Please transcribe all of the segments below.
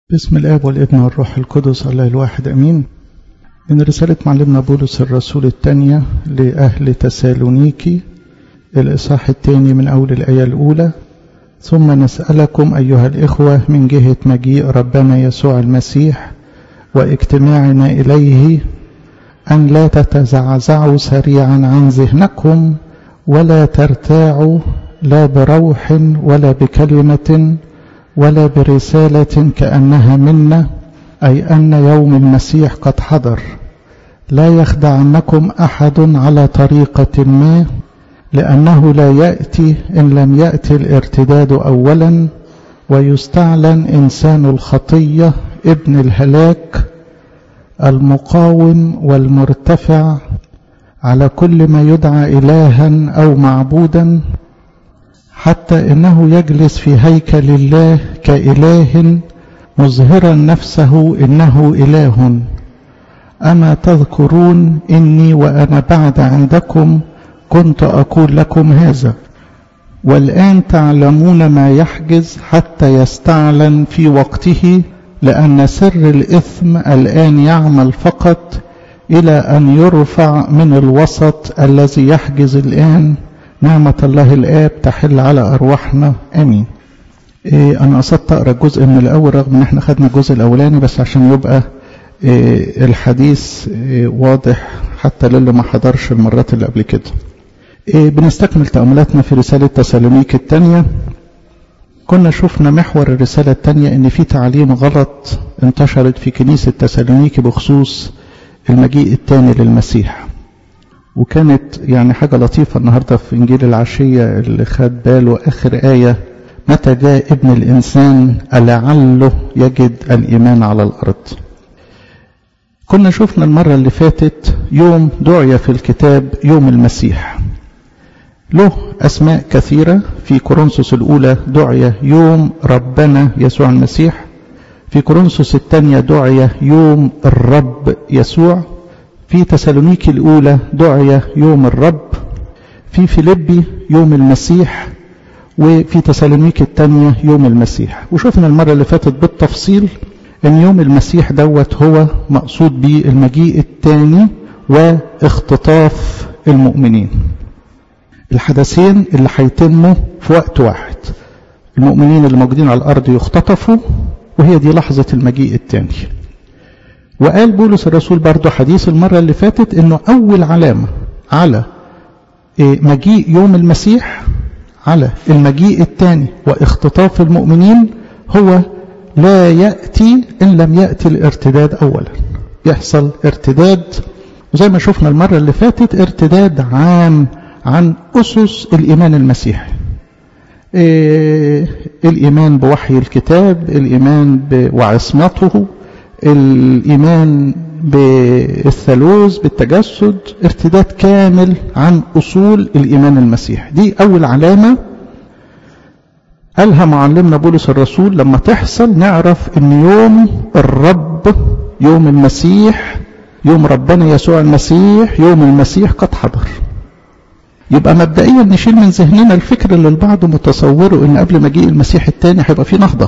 بسم الآب والابن والروح القدس الله الواحد أمين من رسالة معلمنا بولس الرسول الثانية لأهل تسالونيكي الإصحاح الثاني من أول الآية الأولى ثم نسألكم أيها الإخوة من جهة مجيء ربنا يسوع المسيح واجتماعنا إليه أن لا تتزعزعوا سريعا عن ذهنكم ولا ترتاعوا لا بروح ولا بكلمة ولا برسالة كأنها منا أي أن يوم المسيح قد حضر لا يخدعنكم أحد على طريقة ما لأنه لا يأتي إن لم يأتي الارتداد أولا ويستعلن إنسان الخطية ابن الهلاك المقاوم والمرتفع على كل ما يدعى إلها أو معبودا حتى إنه يجلس في هيكل الله كإله مظهرا نفسه إنه إله أما تذكرون إني وأنا بعد عندكم كنت أقول لكم هذا والآن تعلمون ما يحجز حتى يستعلن في وقته لأن سر الإثم الآن يعمل فقط إلى أن يرفع من الوسط الذي يحجز الآن نعمة الله الآب تحل على أرواحنا آمين إيه أنا قصدت أقرأ الجزء من الأول رغم إن إحنا خدنا الجزء الأولاني بس عشان يبقى إيه الحديث إيه واضح حتى للي ما حضرش المرات اللي قبل كده إيه بنستكمل تأملاتنا في رسالة تسالونيك الثانية كنا شفنا محور الرسالة الثانية إن في تعليم غلط انتشرت في كنيسة تسالونيك بخصوص المجيء الثاني للمسيح وكانت يعني حاجة لطيفة النهاردة في إنجيل العشية اللي خد باله آخر آية متى جاء ابن الإنسان ألعله يجد الإيمان على الأرض كنا شفنا المرة اللي فاتت يوم دعي في الكتاب يوم المسيح له أسماء كثيرة في كورنثوس الأولى دعي يوم ربنا يسوع المسيح في كورنثوس الثانية دعي يوم الرب يسوع في تسالونيكي الأولى دعي يوم الرب في فيلبي يوم المسيح وفي تسالونيكي الثانية يوم المسيح وشفنا المرة اللي فاتت بالتفصيل أن يوم المسيح دوت هو مقصود به المجيء الثاني واختطاف المؤمنين الحدثين اللي هيتموا في وقت واحد المؤمنين اللي موجودين على الأرض يختطفوا وهي دي لحظة المجيء الثاني وقال بولس الرسول برضه حديث المرة اللي فاتت انه اول علامة على مجيء يوم المسيح على المجيء الثاني واختطاف المؤمنين هو لا يأتي إن لم يأتي الارتداد أولا يحصل ارتداد وزي ما شفنا المرة اللي فاتت ارتداد عام عن أسس الإيمان المسيحي إيه الإيمان بوحي الكتاب الإيمان وعصمته الإيمان بالثالوث بالتجسد ارتداد كامل عن أصول الإيمان المسيحي دي أول علامة قالها معلمنا بولس الرسول لما تحصل نعرف ان يوم الرب يوم المسيح يوم ربنا يسوع المسيح يوم المسيح قد حضر يبقى مبدئيا نشيل من ذهننا الفكر اللي البعض متصوره ان قبل مجيء المسيح الثاني هيبقى في نهضه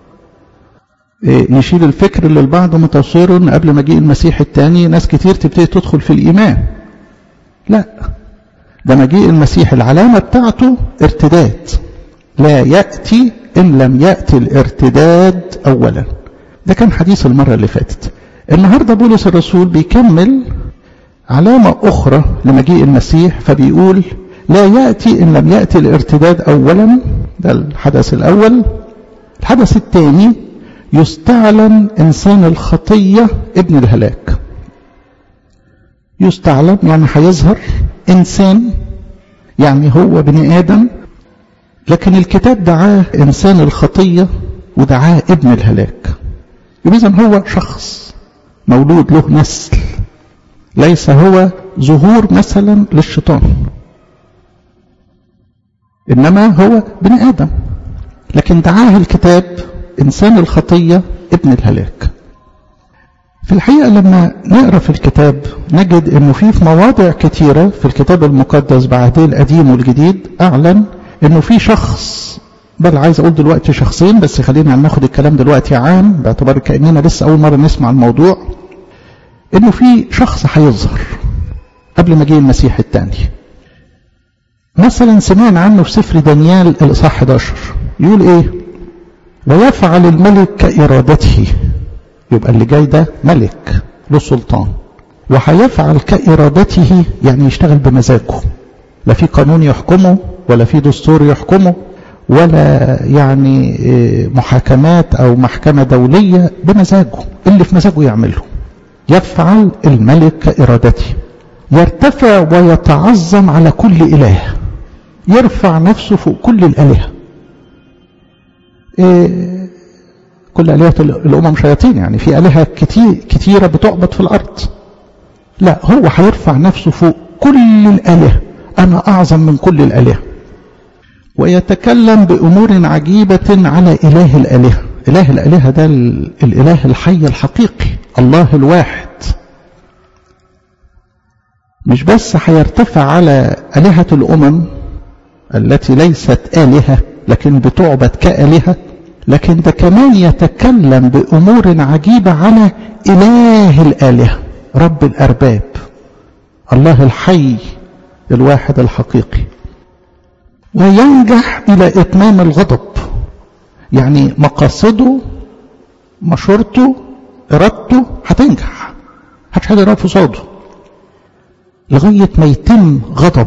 نشيل الفكر اللي البعض متصوره ان قبل مجيء المسيح الثاني ناس كتير تبتدي تدخل في الايمان لا ده مجيء المسيح العلامه بتاعته ارتداد لا ياتي ان لم ياتي الارتداد اولا ده كان حديث المره اللي فاتت النهارده بولس الرسول بيكمل علامه اخرى لمجيء المسيح فبيقول لا ياتي ان لم ياتي الارتداد اولا ده الحدث الاول الحدث الثاني يستعلن إنسان الخطية ابن الهلاك يستعلن يعني هيظهر إنسان يعني هو بني آدم لكن الكتاب دعاه إنسان الخطية ودعاه ابن الهلاك إذا هو شخص مولود له نسل ليس هو ظهور مثلا للشيطان إنما هو بني آدم لكن دعاه الكتاب إنسان الخطية ابن الهلاك في الحقيقة لما نقرأ في الكتاب نجد أنه في في مواضع كثيرة في الكتاب المقدس بعهده القديم والجديد أعلن أنه في شخص بل عايز اقول دلوقتي شخصين بس خلينا ناخد الكلام دلوقتي عام باعتبار كاننا لسه اول مره نسمع الموضوع انه في شخص هيظهر قبل مجيء المسيح الثاني مثلا سمعنا عنه في سفر دانيال الاصحاح 11 يقول ايه ويفعل الملك كارادته يبقى اللي جاي ده ملك له سلطان وهيفعل كارادته يعني يشتغل بمزاجه لا في قانون يحكمه ولا في دستور يحكمه ولا يعني محاكمات او محكمة دولية بمزاجه اللي في مزاجه يعمله يفعل الملك كارادته يرتفع ويتعظم على كل اله يرفع نفسه فوق كل الالهه إيه كل الهه الامم شياطين يعني في الهه كتير كتيره بتعبد في الارض لا هو هيرفع نفسه فوق كل الالهه انا اعظم من كل الالهه ويتكلم بامور عجيبه على اله الالهه اله الالهه ده الاله الحي الحقيقي الله الواحد مش بس هيرتفع على الهه الامم التي ليست الهه لكن بتعبد كالهه لكن ده كمان يتكلم بامور عجيبه على اله الالهه رب الارباب الله الحي الواحد الحقيقي وينجح الى اتمام الغضب يعني مقاصده مشورته ارادته هتنجح محدش حد يقف قصاده لغايه ما يتم غضب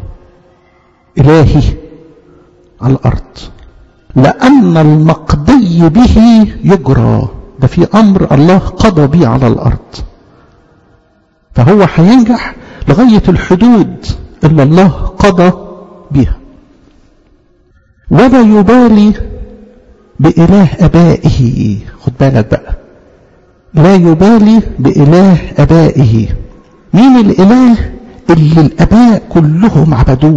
الهي على الارض لان المقضي به يجرى ده في امر الله قضى به على الارض فهو هينجح لغايه الحدود اللي الله قضى بها ولا يبالي بإله أبائه خد بالك بقى لا يبالي بإله أبائه مين الإله اللي الآباء كلهم عبدوه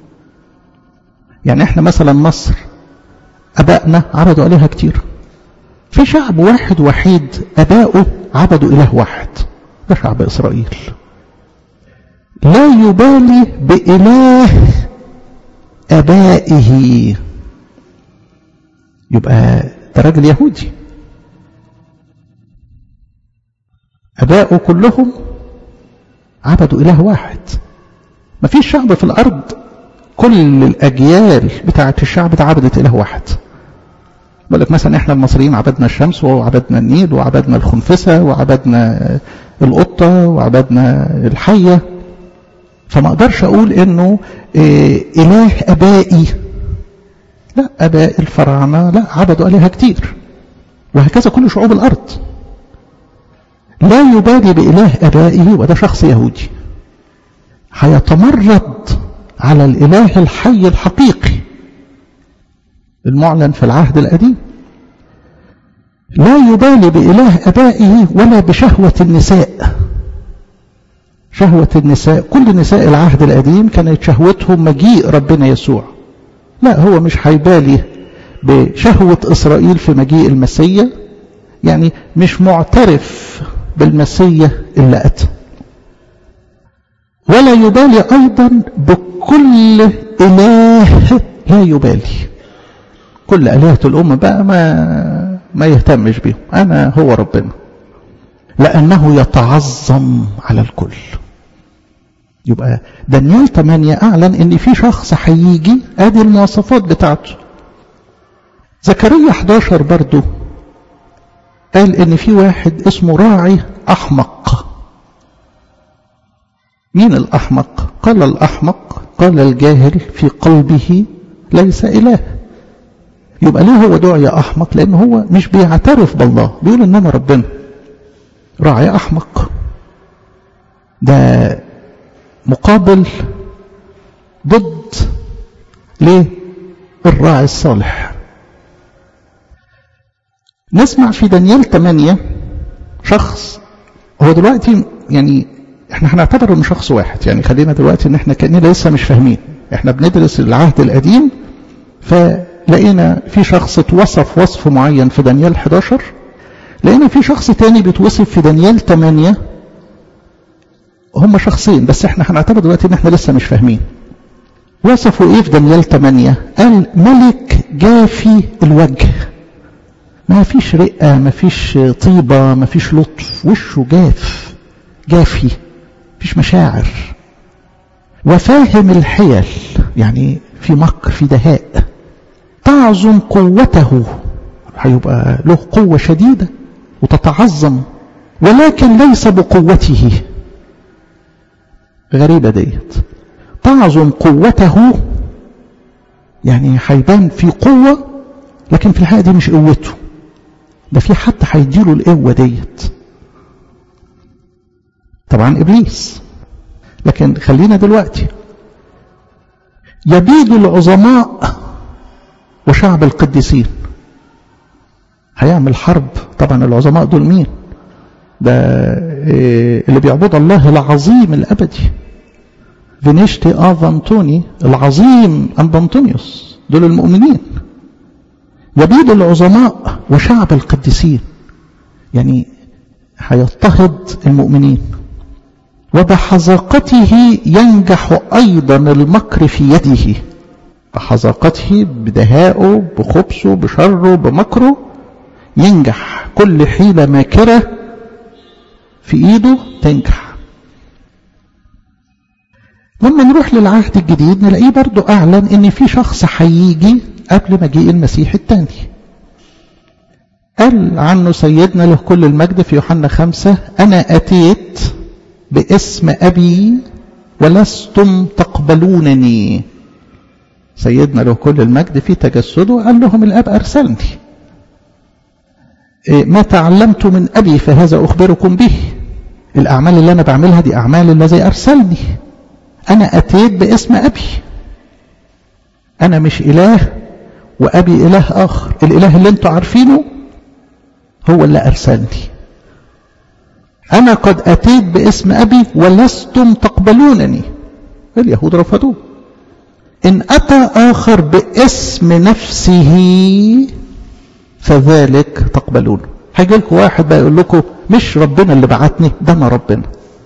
يعني احنا مثلا مصر أبائنا عبدوا آلهة كتير في شعب واحد وحيد أباؤه عبدوا إله واحد ده شعب إسرائيل لا يبالي بإله أبائه يبقى ده راجل يهودي أباؤه كلهم عبدوا إله واحد ما فيش شعب في الأرض كل الأجيال بتاعة الشعب ده عبدت إله واحد بقول لك مثلا احنا المصريين عبدنا الشمس وعبدنا النيل وعبدنا الخنفسة وعبدنا القطة وعبدنا الحية فما اقدرش اقول انه إيه اله ابائي لا اباء الفراعنه لا عبدوا الهه كتير وهكذا كل شعوب الارض لا يبالي باله ابائه وده شخص يهودي هيتمرد على الاله الحي الحقيقي المعلن في العهد القديم لا يبالي باله ابائه ولا بشهوه النساء شهوة النساء كل نساء العهد القديم كانت شهوتهم مجيء ربنا يسوع لا هو مش هيبالي بشهوة إسرائيل في مجيء المسيا يعني مش معترف بالمسيا اللي أتى ولا يبالي أيضا بكل إله لا يبالي كل آلهة الأمة بقى ما ما يهتمش بيهم أنا هو ربنا لأنه يتعظم على الكل يبقى دانيال 8 أعلن إن في شخص هيجي أدي المواصفات بتاعته زكريا 11 برضو قال إن في واحد اسمه راعي أحمق مين الأحمق؟ قال الأحمق قال الجاهل في قلبه ليس إله يبقى ليه هو دعي أحمق لأن هو مش بيعترف بالله بيقول إن أنا ربنا راعي أحمق ده مقابل ضد ليه الراعي الصالح نسمع في دانيال 8 شخص هو دلوقتي يعني احنا هنعتبر انه شخص واحد يعني خلينا دلوقتي ان احنا كاننا لسه مش فاهمين احنا بندرس العهد القديم فلقينا في شخص اتوصف وصف معين في دانيال 11 لقينا في شخص تاني بيتوصف في دانيال 8 هم شخصين بس احنا هنعتبر دلوقتي ان احنا لسه مش فاهمين وصفوا ايه في دانيال 8 قال ملك جافي الوجه ما فيش رقة ما فيش طيبة ما فيش لطف وشه جاف جافي فيش مشاعر وفاهم الحيل يعني في مكر في دهاء تعظم قوته هيبقى له قوة شديدة وتتعظم ولكن ليس بقوته غريبة ديت تعظم قوته يعني هيبان في قوة لكن في الحقيقة دي مش قوته ده في حد هيديله القوة ديت طبعا إبليس لكن خلينا دلوقتي يبيد العظماء وشعب القديسين هيعمل حرب طبعا العظماء دول مين ده اللي بيعبد الله العظيم الأبدي فينيشتي آف أنطوني العظيم أنطونيوس دول المؤمنين يبيد العظماء وشعب القديسين يعني هيضطهد المؤمنين وبحذاقته ينجح أيضا المكر في يده بحذاقته بدهائه بخبثه بشره بمكره ينجح كل حيلة ماكرة في ايده تنجح لما نروح للعهد الجديد نلاقيه برضو اعلن ان في شخص هيجي قبل مجيء المسيح الثاني قال عنه سيدنا له كل المجد في يوحنا خمسة أنا أتيت باسم أبي ولستم تقبلونني سيدنا له كل المجد في تجسده قال لهم الأب أرسلني ما تعلمت من أبي فهذا أخبركم به الأعمال اللي أنا بعملها دي أعمال الذي أرسلني أنا أتيت باسم أبي أنا مش إله وأبي إله آخر الإله اللي أنتوا عارفينه هو اللي أرسلني أنا قد أتيت باسم أبي ولستم تقبلونني اليهود رفضوه إن أتى آخر باسم نفسه فذلك تقبلونه هيجي لكم واحد بقى يقول لكم مش ربنا اللي بعتني ده أنا ربنا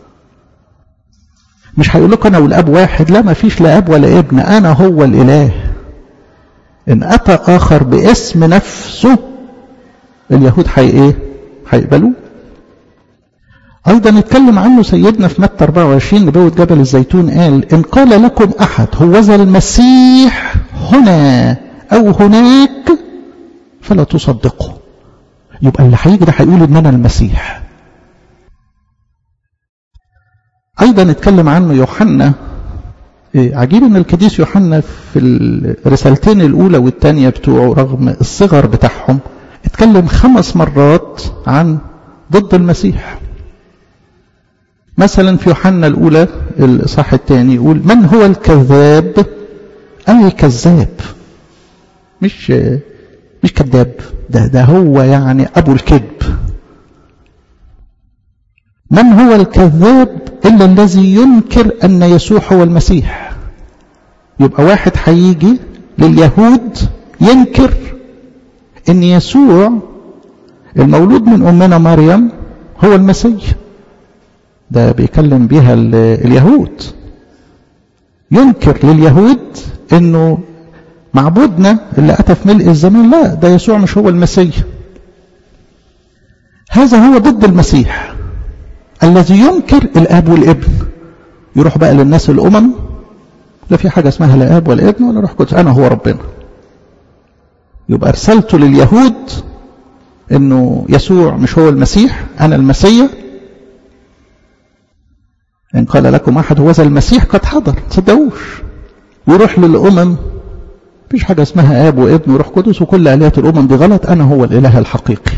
مش هيقول لكم أنا والأب واحد لا ما فيش لا أب ولا ابن أنا هو الإله إن أتى آخر باسم نفسه اليهود حي إيه هيقبلوه أيضا نتكلم عنه سيدنا في متى 24 نبوة جبل الزيتون قال إن قال لكم أحد هوذا المسيح هنا أو هناك فلا تصدقوا يبقى اللي هيجي ده هيقول إن أنا المسيح أيضا نتكلم عنه يوحنا عجيب ان القديس يوحنا في الرسالتين الاولى والثانيه بتوعه رغم الصغر بتاعهم اتكلم خمس مرات عن ضد المسيح مثلا في يوحنا الاولى الاصحاح الثاني يقول من هو الكذاب اي كذاب مش مش كذاب ده ده هو يعني ابو الكذب من هو الكذاب إلا الذي ينكر أن يسوع هو المسيح يبقى واحد هيجي لليهود ينكر أن يسوع المولود من أمنا مريم هو المسيح ده بيكلم بيها اليهود ينكر لليهود أنه معبودنا اللي أتى في ملء الزمان لا ده يسوع مش هو المسيح هذا هو ضد المسيح الذي ينكر الاب والابن يروح بقى للناس الامم لا في حاجه اسمها لا اب ولا ابن ولا روح قدس انا هو ربنا يبقى ارسلت لليهود انه يسوع مش هو المسيح انا المسيح ان قال لكم احد هو ذا المسيح قد حضر تصدقوش ويروح للامم مفيش حاجه اسمها اب وابن وروح قدس وكل الهات الامم دي غلط انا هو الاله الحقيقي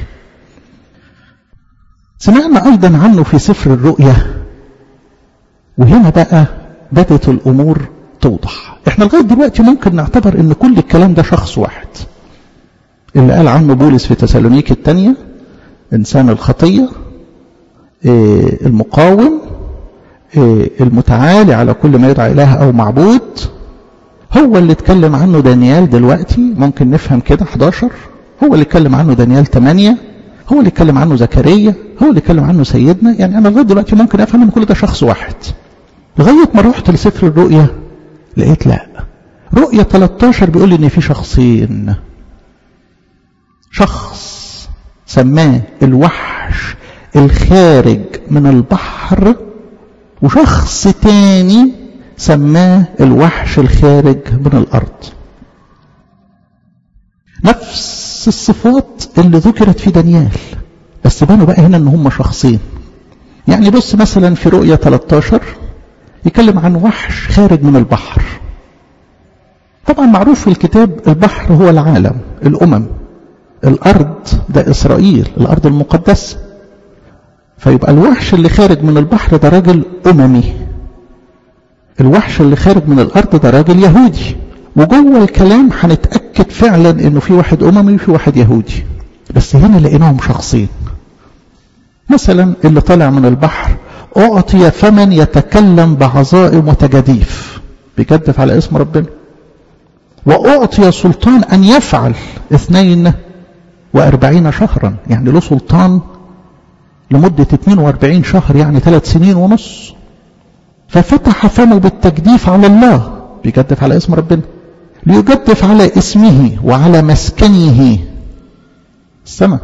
سمعنا أيضا عنه في سفر الرؤيا وهنا بقى بدت الأمور توضح احنا لغاية دلوقتي ممكن نعتبر ان كل الكلام ده شخص واحد اللي قال عنه بولس في تسالونيك الثانية إنسان الخطية إيه المقاوم إيه المتعالي على كل ما يدعى إله أو معبود هو اللي اتكلم عنه دانيال دلوقتي ممكن نفهم كده 11 هو اللي اتكلم عنه دانيال 8 هو اللي اتكلم عنه زكريا هو اللي اتكلم عنه سيدنا يعني انا لغايه دلوقتي ممكن افهم ان كل ده شخص واحد لغايه ما رحت لسفر الرؤيا لقيت لا رؤية 13 بيقول لي ان في شخصين شخص سماه الوحش الخارج من البحر وشخص تاني سماه الوحش الخارج من الارض نفس الصفات اللي ذكرت في دانيال بس بانوا بقى هنا ان هم شخصين يعني بص مثلا في رؤية 13 يتكلم عن وحش خارج من البحر طبعا معروف في الكتاب البحر هو العالم الأمم الأرض ده إسرائيل الأرض المقدسة فيبقى الوحش اللي خارج من البحر ده راجل أممي الوحش اللي خارج من الأرض ده راجل يهودي وجوه الكلام هنتأكد فعلا انه في واحد أممي وفي واحد يهودي بس هنا لقيناهم شخصين مثلا اللي طالع من البحر أعطي فمن يتكلم بعظائم وتجاديف بيجدف على اسم ربنا وأعطي سلطان أن يفعل اثنين وأربعين شهرا يعني له سلطان لمدة 42 شهر يعني ثلاث سنين ونص ففتح فمه بالتجديف على الله بيجدف على اسم ربنا ليجدف على اسمه وعلى مسكنه السماء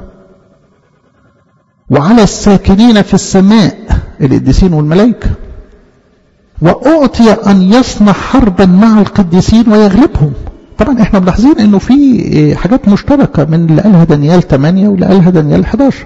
وعلى الساكنين في السماء القديسين والملائكة وأعطي أن يصنع حربا مع القديسين ويغلبهم طبعا احنا ملاحظين انه في حاجات مشتركة من اللي قالها دانيال 8 واللي قالها دانيال 11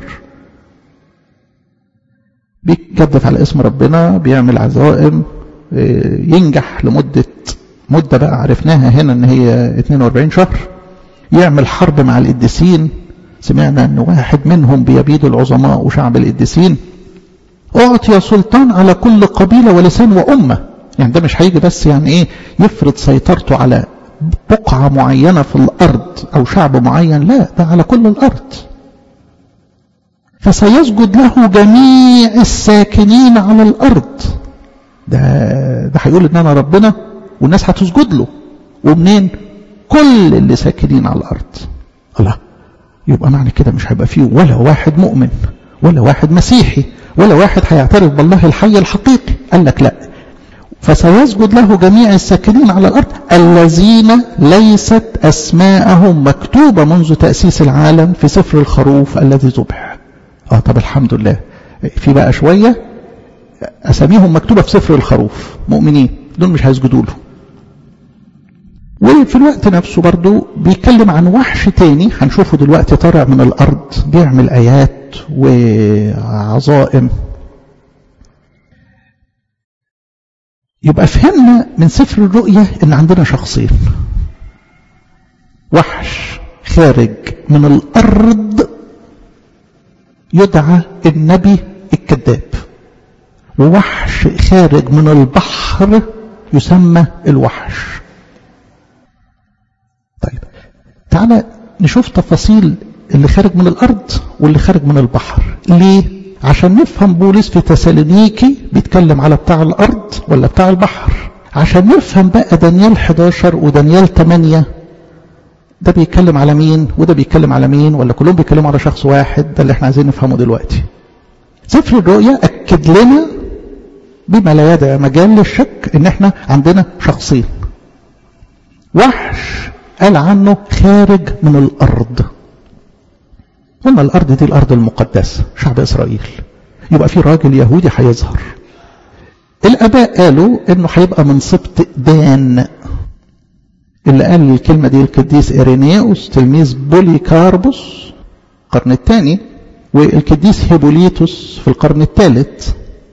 بيجدف على اسم ربنا بيعمل عزائم ينجح لمدة مدة بقى عرفناها هنا ان هي 42 شهر يعمل حرب مع القديسين سمعنا ان واحد منهم بيبيد العظماء وشعب القديسين اعطي سلطان على كل قبيلة ولسان وأمة يعني ده مش هيجي بس يعني ايه يفرض سيطرته على بقعة معينة في الأرض أو شعب معين لا ده على كل الأرض فسيسجد له جميع الساكنين على الأرض ده ده هيقول إن أنا ربنا والناس هتسجد له ومنين كل اللي ساكنين على الأرض الله يبقى معنى كده مش هيبقى فيه ولا واحد مؤمن ولا واحد مسيحي ولا واحد هيعترف بالله الحي الحقيقي قال لك لا فسيسجد له جميع الساكنين على الأرض الذين ليست أسماءهم مكتوبة منذ تأسيس العالم في سفر الخروف الذي ذبح آه طب الحمد لله في بقى شوية أساميهم مكتوبة في سفر الخروف مؤمنين دول مش هيسجدوا له وفي الوقت نفسه برضو بيتكلم عن وحش تاني هنشوفه دلوقتي طالع من الأرض بيعمل آيات وعظائم يبقى فهمنا من سفر الرؤية ان عندنا شخصين وحش خارج من الارض يدعى النبي الكذاب ووحش خارج من البحر يسمى الوحش طيب تعالى نشوف تفاصيل اللي خارج من الارض واللي خارج من البحر ليه عشان نفهم بولس في تسالونيكي بيتكلم على بتاع الأرض ولا بتاع البحر عشان نفهم بقى دانيال 11 ودانيال 8 ده بيتكلم على مين وده بيتكلم على مين ولا كلهم بيتكلموا على شخص واحد ده اللي احنا عايزين نفهمه دلوقتي سفر الرؤيا أكد لنا بما لا يدع مجال للشك ان احنا عندنا شخصين وحش قال عنه خارج من الأرض قلنا الأرض دي الأرض المقدسة شعب إسرائيل يبقى في راجل يهودي هيظهر الآباء قالوا إنه هيبقى من سبط دان اللي قال الكلمة دي القديس إيرينيوس تلميذ بوليكاربوس القرن الثاني والقديس هيبوليتوس في القرن الثالث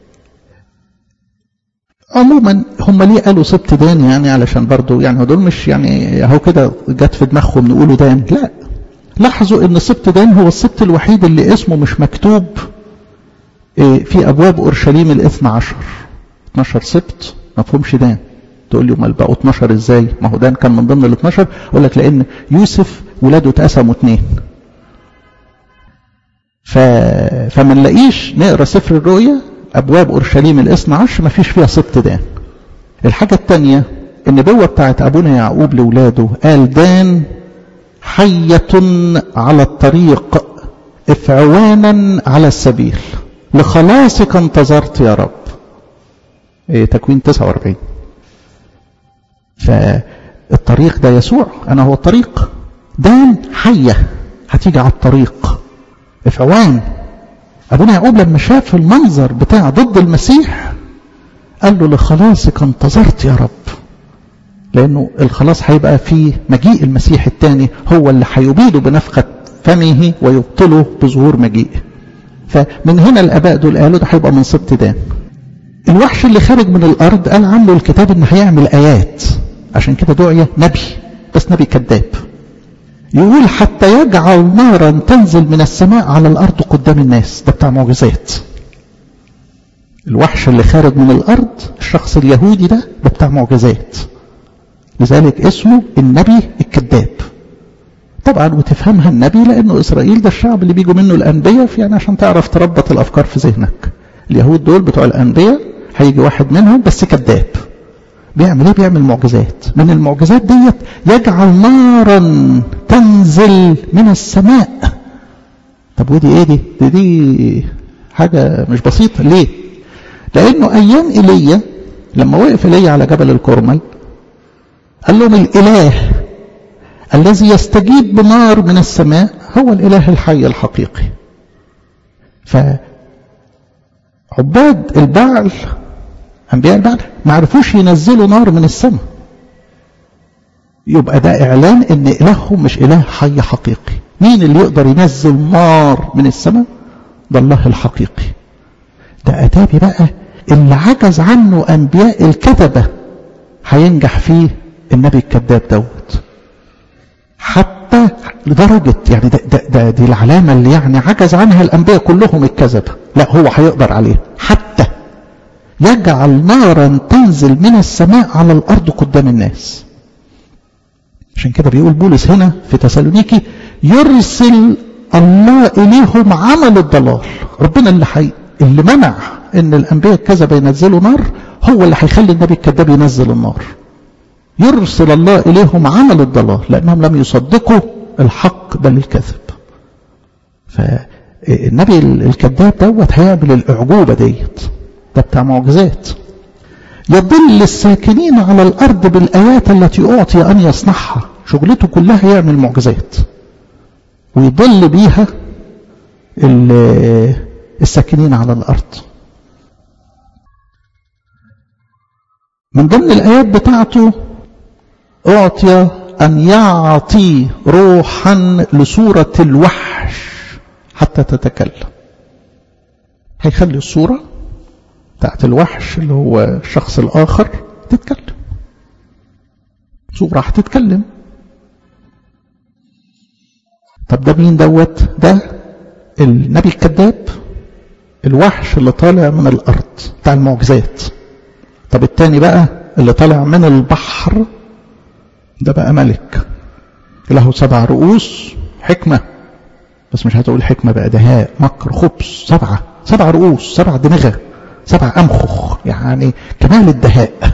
عموما هم ليه قالوا سبط دان يعني علشان برضو يعني دول مش يعني اهو كده جت في دماغهم نقولوا دان لا لاحظوا ان سبط دان هو السبط الوحيد اللي اسمه مش مكتوب في ابواب اورشليم الاثنى عشر 12 سبط ما فهمش دان تقول لي امال بقوا 12 ازاي ما هو دان كان من ضمن ال 12 اقول لك لان يوسف ولاده اتقسموا اثنين ف... فما نلاقيش نقرا سفر الرؤيا ابواب اورشليم الاثنى عشر ما فيش فيها سبط دان الحاجه الثانيه النبوه بتاعت ابونا يعقوب لاولاده قال دان حية على الطريق افعوانا على السبيل لخلاصك انتظرت يا رب إيه تكوين 49 فالطريق ده يسوع أنا هو الطريق دان حية هتيجي على الطريق افعوان أبونا يعقوب لما شاف المنظر بتاع ضد المسيح قال له لخلاصك انتظرت يا رب لأنه الخلاص هيبقى في مجيء المسيح الثاني هو اللي هيبيده بنفخة فمه ويبطله بظهور مجيئه فمن هنا الآباء دول قالوا ده هيبقى من سبط دان الوحش اللي خارج من الأرض قال عنه الكتاب إنه هيعمل آيات عشان كده دعي نبي بس نبي كذاب يقول حتى يجعل نارا تنزل من السماء على الأرض قدام الناس ده بتاع معجزات الوحش اللي خارج من الأرض الشخص اليهودي ده ده بتاع معجزات لذلك اسمه النبي الكذاب طبعا وتفهمها النبي لأنه إسرائيل ده الشعب اللي بيجوا منه الأنبياء يعني عشان تعرف تربط الأفكار في ذهنك اليهود دول بتوع الأنبياء هيجي واحد منهم بس كذاب بيعمل ايه بيعمل معجزات من المعجزات ديت يجعل نارا تنزل من السماء طب ودي ايه دي دي, دي حاجة مش بسيطة ليه لانه ايام ايليا لما وقف ايليا على جبل الكرمل قال لهم الاله الذي يستجيب بنار من السماء هو الاله الحي الحقيقي ف عباد البعل أنبياء البعل ما عرفوش ينزلوا نار من السماء يبقى ده إعلان إن إلههم مش إله حي حقيقي مين اللي يقدر ينزل نار من السماء ده الله الحقيقي ده أتابي بقى اللي عجز عنه أنبياء الكتبة هينجح فيه النبي الكذاب دوت حتى لدرجة يعني ده, ده, ده دي العلامة اللي يعني عجز عنها الأنبياء كلهم الكذبة لا هو هيقدر عليه حتى يجعل نارا تنزل من السماء على الأرض قدام الناس عشان كده بيقول بولس هنا في تسالونيكي يرسل الله إليهم عمل الضلال ربنا اللي حي اللي منع ان الأنبياء الكذبة ينزلوا نار هو اللي هيخلي النبي الكذاب ينزل النار يرسل الله إليهم عمل الضلال لأنهم لم يصدقوا الحق بل الكذب فالنبي الكذاب دوت هيعمل الأعجوبة ديت ده بتاع معجزات يضل الساكنين على الأرض بالآيات التي أعطي أن يصنعها شغلته كلها يعمل معجزات ويضل بيها الساكنين على الأرض من ضمن الآيات بتاعته أعطي أن يعطي روحا لصورة الوحش حتى تتكلم هيخلي الصورة بتاعت الوحش اللي هو الشخص الآخر تتكلم صورة هتتكلم طب ده مين دوت ده النبي الكذاب الوحش اللي طالع من الأرض بتاع المعجزات طب التاني بقى اللي طالع من البحر ده بقى ملك له سبع رؤوس حكمة بس مش هتقول حكمة بقى دهاء مكر خبز سبعة سبع رؤوس سبع دماغة سبع أمخخ يعني كمال الدهاء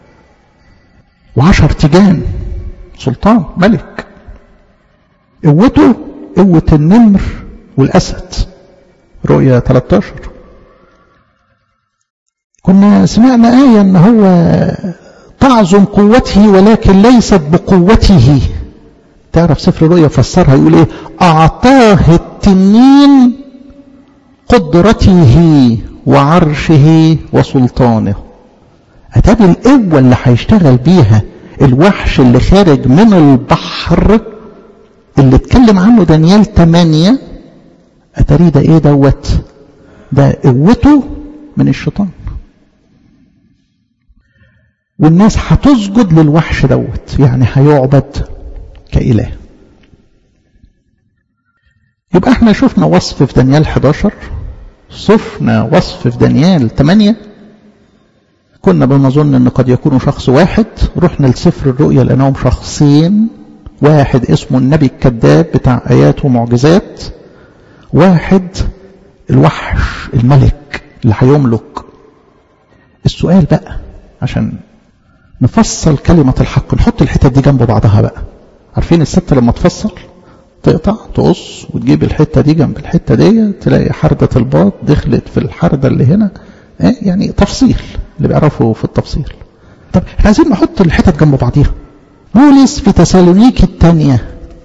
وعشر تيجان سلطان ملك قوته قوة النمر والأسد رؤية 13 كنا سمعنا آية أن هو تعظم قوته ولكن ليست بقوته تعرف سفر الرؤيا فسرها يقول ايه اعطاه التنين قدرته وعرشه وسلطانه اتابي القوة اللي هيشتغل بيها الوحش اللي خارج من البحر اللي اتكلم عنه دانيال 8 اتاري ده ايه دوت ده قوته من الشيطان والناس هتسجد للوحش دوت يعني هيعبد كإله يبقى احنا شفنا وصف في دانيال 11 شفنا وصف في دانيال 8 كنا بنظن ان قد يكون شخص واحد رحنا لسفر الرؤيا لانهم شخصين واحد اسمه النبي الكذاب بتاع ايات ومعجزات واحد الوحش الملك اللي هيملك السؤال بقى عشان نفصل كلمة الحق نحط الحتة دي جنب بعضها بقى عارفين الست لما تفصل تقطع تقص وتجيب الحتة دي جنب الحتة دي تلاقي حردة الباط دخلت في الحردة اللي هنا يعني تفصيل اللي بيعرفوا في التفصيل طب احنا عايزين نحط الحتت جنب بعضيها بولس في تسالونيك الثانية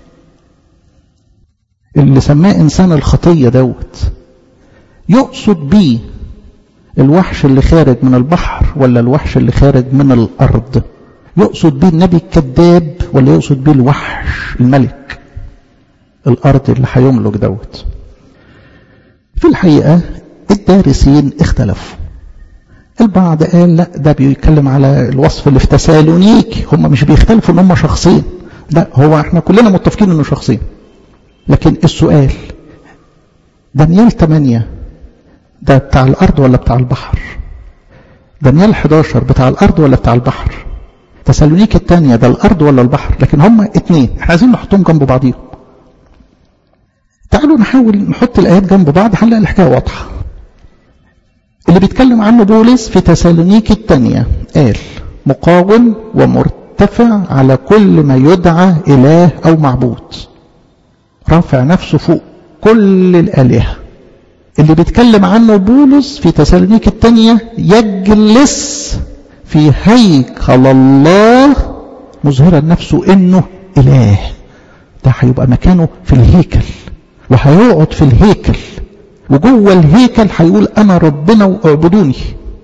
اللي سماه إنسان الخطية دوت يقصد بيه الوحش اللي خارج من البحر ولا الوحش اللي خارج من الأرض يقصد بيه النبي الكذاب ولا يقصد بيه الوحش الملك الأرض اللي هيملك دوت في الحقيقة الدارسين اختلفوا البعض قال لا ده بيتكلم على الوصف اللي في تسالونيك هم مش بيختلفوا ان هم شخصين لا هو احنا كلنا متفقين انه شخصين لكن السؤال دانيال 8 ده بتاع الارض ولا بتاع البحر دانيال 11 بتاع الارض ولا بتاع البحر تسالونيك الثانيه ده الارض ولا البحر لكن هم اتنين احنا عايزين نحطهم جنب بعضيهم تعالوا نحاول نحط الايات جنب بعض هنلاقي الحكايه واضحه اللي بيتكلم عنه بولس في تسالونيك الثانية قال مقاوم ومرتفع على كل ما يدعى إله أو معبود رافع نفسه فوق كل الآلهة اللي بيتكلم عنه بولس في تسالونيك الثانية يجلس في هيكل الله مظهرا نفسه انه اله ده هيبقى مكانه في الهيكل وهيقعد في الهيكل وجوه الهيكل هيقول انا ربنا واعبدوني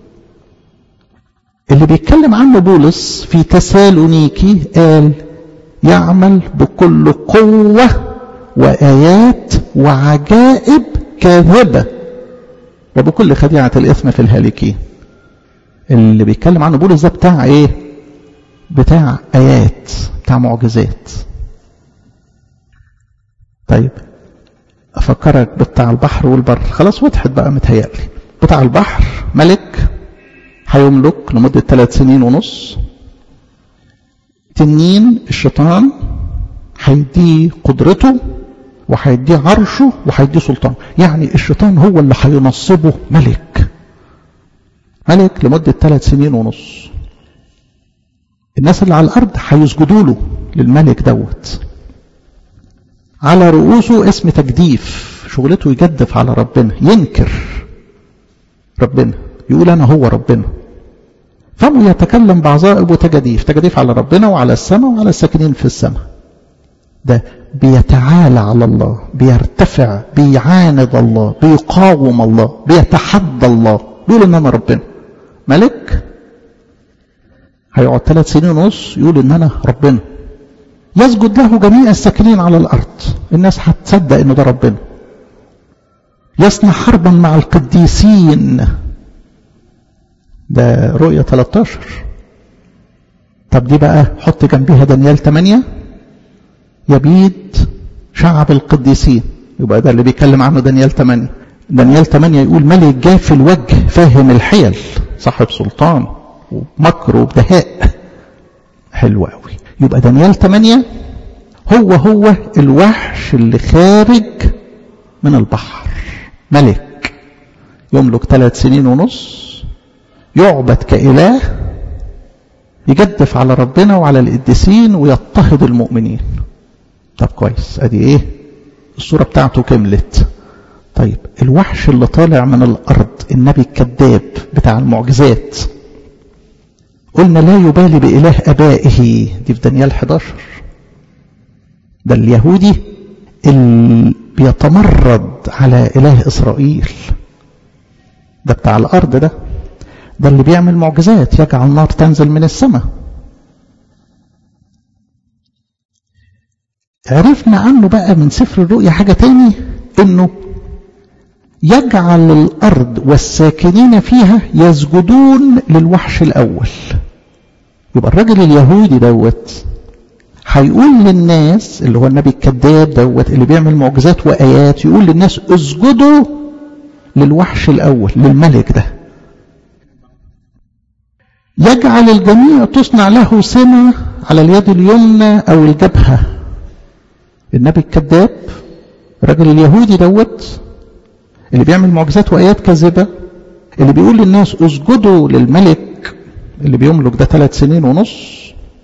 اللي بيتكلم عنه بولس في تسالونيكي قال يعمل بكل قوة وآيات وعجائب كاذبة وبكل خديعة الإثم في الهالكين اللي بيتكلم عنه بولس ده بتاع ايه بتاع آيات بتاع معجزات طيب افكرك بتاع البحر والبر خلاص وضحت بقى متهيألي بتاع البحر ملك هيملك لمدة ثلاث سنين ونص تنين الشيطان هيديه قدرته وهيديه عرشه وهيديه سلطان يعني الشيطان هو اللي هينصبه ملك ملك لمدة ثلاث سنين ونص الناس اللي على الأرض هيسجدوا له للملك دوت على رؤوسه اسم تجديف شغلته يجدف على ربنا ينكر ربنا يقول أنا هو ربنا فمه يتكلم بعظائم وتجديف تجديف على ربنا وعلى السماء وعلى الساكنين في السماء ده بيتعالى على الله بيرتفع بيعاند الله بيقاوم الله بيتحدى الله بيقول ان انا ربنا ملك هيقعد ثلاث سنين ونص يقول ان انا ربنا يسجد له جميع الساكنين على الارض الناس هتصدق انه ده ربنا يصنع حربا مع القديسين ده رؤية 13 طب دي بقى حط جنبيها دانيال 8 يبيد شعب القديسين يبقى ده اللي بيتكلم عنه دانيال 8 دانيال 8 يقول ملك جاف في الوجه فاهم الحيل صاحب سلطان ومكر وبدهاء حلو قوي يبقى دانيال 8 هو هو الوحش اللي خارج من البحر ملك يملك ثلاث سنين ونص يعبد كإله يجدف على ربنا وعلى القديسين ويضطهد المؤمنين طب كويس ادي ايه الصورة بتاعته كملت طيب الوحش اللي طالع من الارض النبي الكذاب بتاع المعجزات قلنا لا يبالي بإله أبائه دي في دانيال 11 ده اليهودي اللي بيتمرد على إله إسرائيل ده بتاع الأرض ده ده اللي بيعمل معجزات يجعل نار تنزل من السماء عرفنا عنه بقى من سفر الرؤيا حاجة تاني انه يجعل الارض والساكنين فيها يسجدون للوحش الاول يبقى الراجل اليهودي دوت هيقول للناس اللي هو النبي الكذاب دوت اللي بيعمل معجزات وايات يقول للناس اسجدوا للوحش الاول للملك ده يجعل الجميع تصنع له سمة على اليد اليمنى او الجبهة النبي الكذاب الراجل اليهودي دوت اللي بيعمل معجزات وايات كاذبه اللي بيقول للناس اسجدوا للملك اللي بيملك ده ثلاث سنين ونص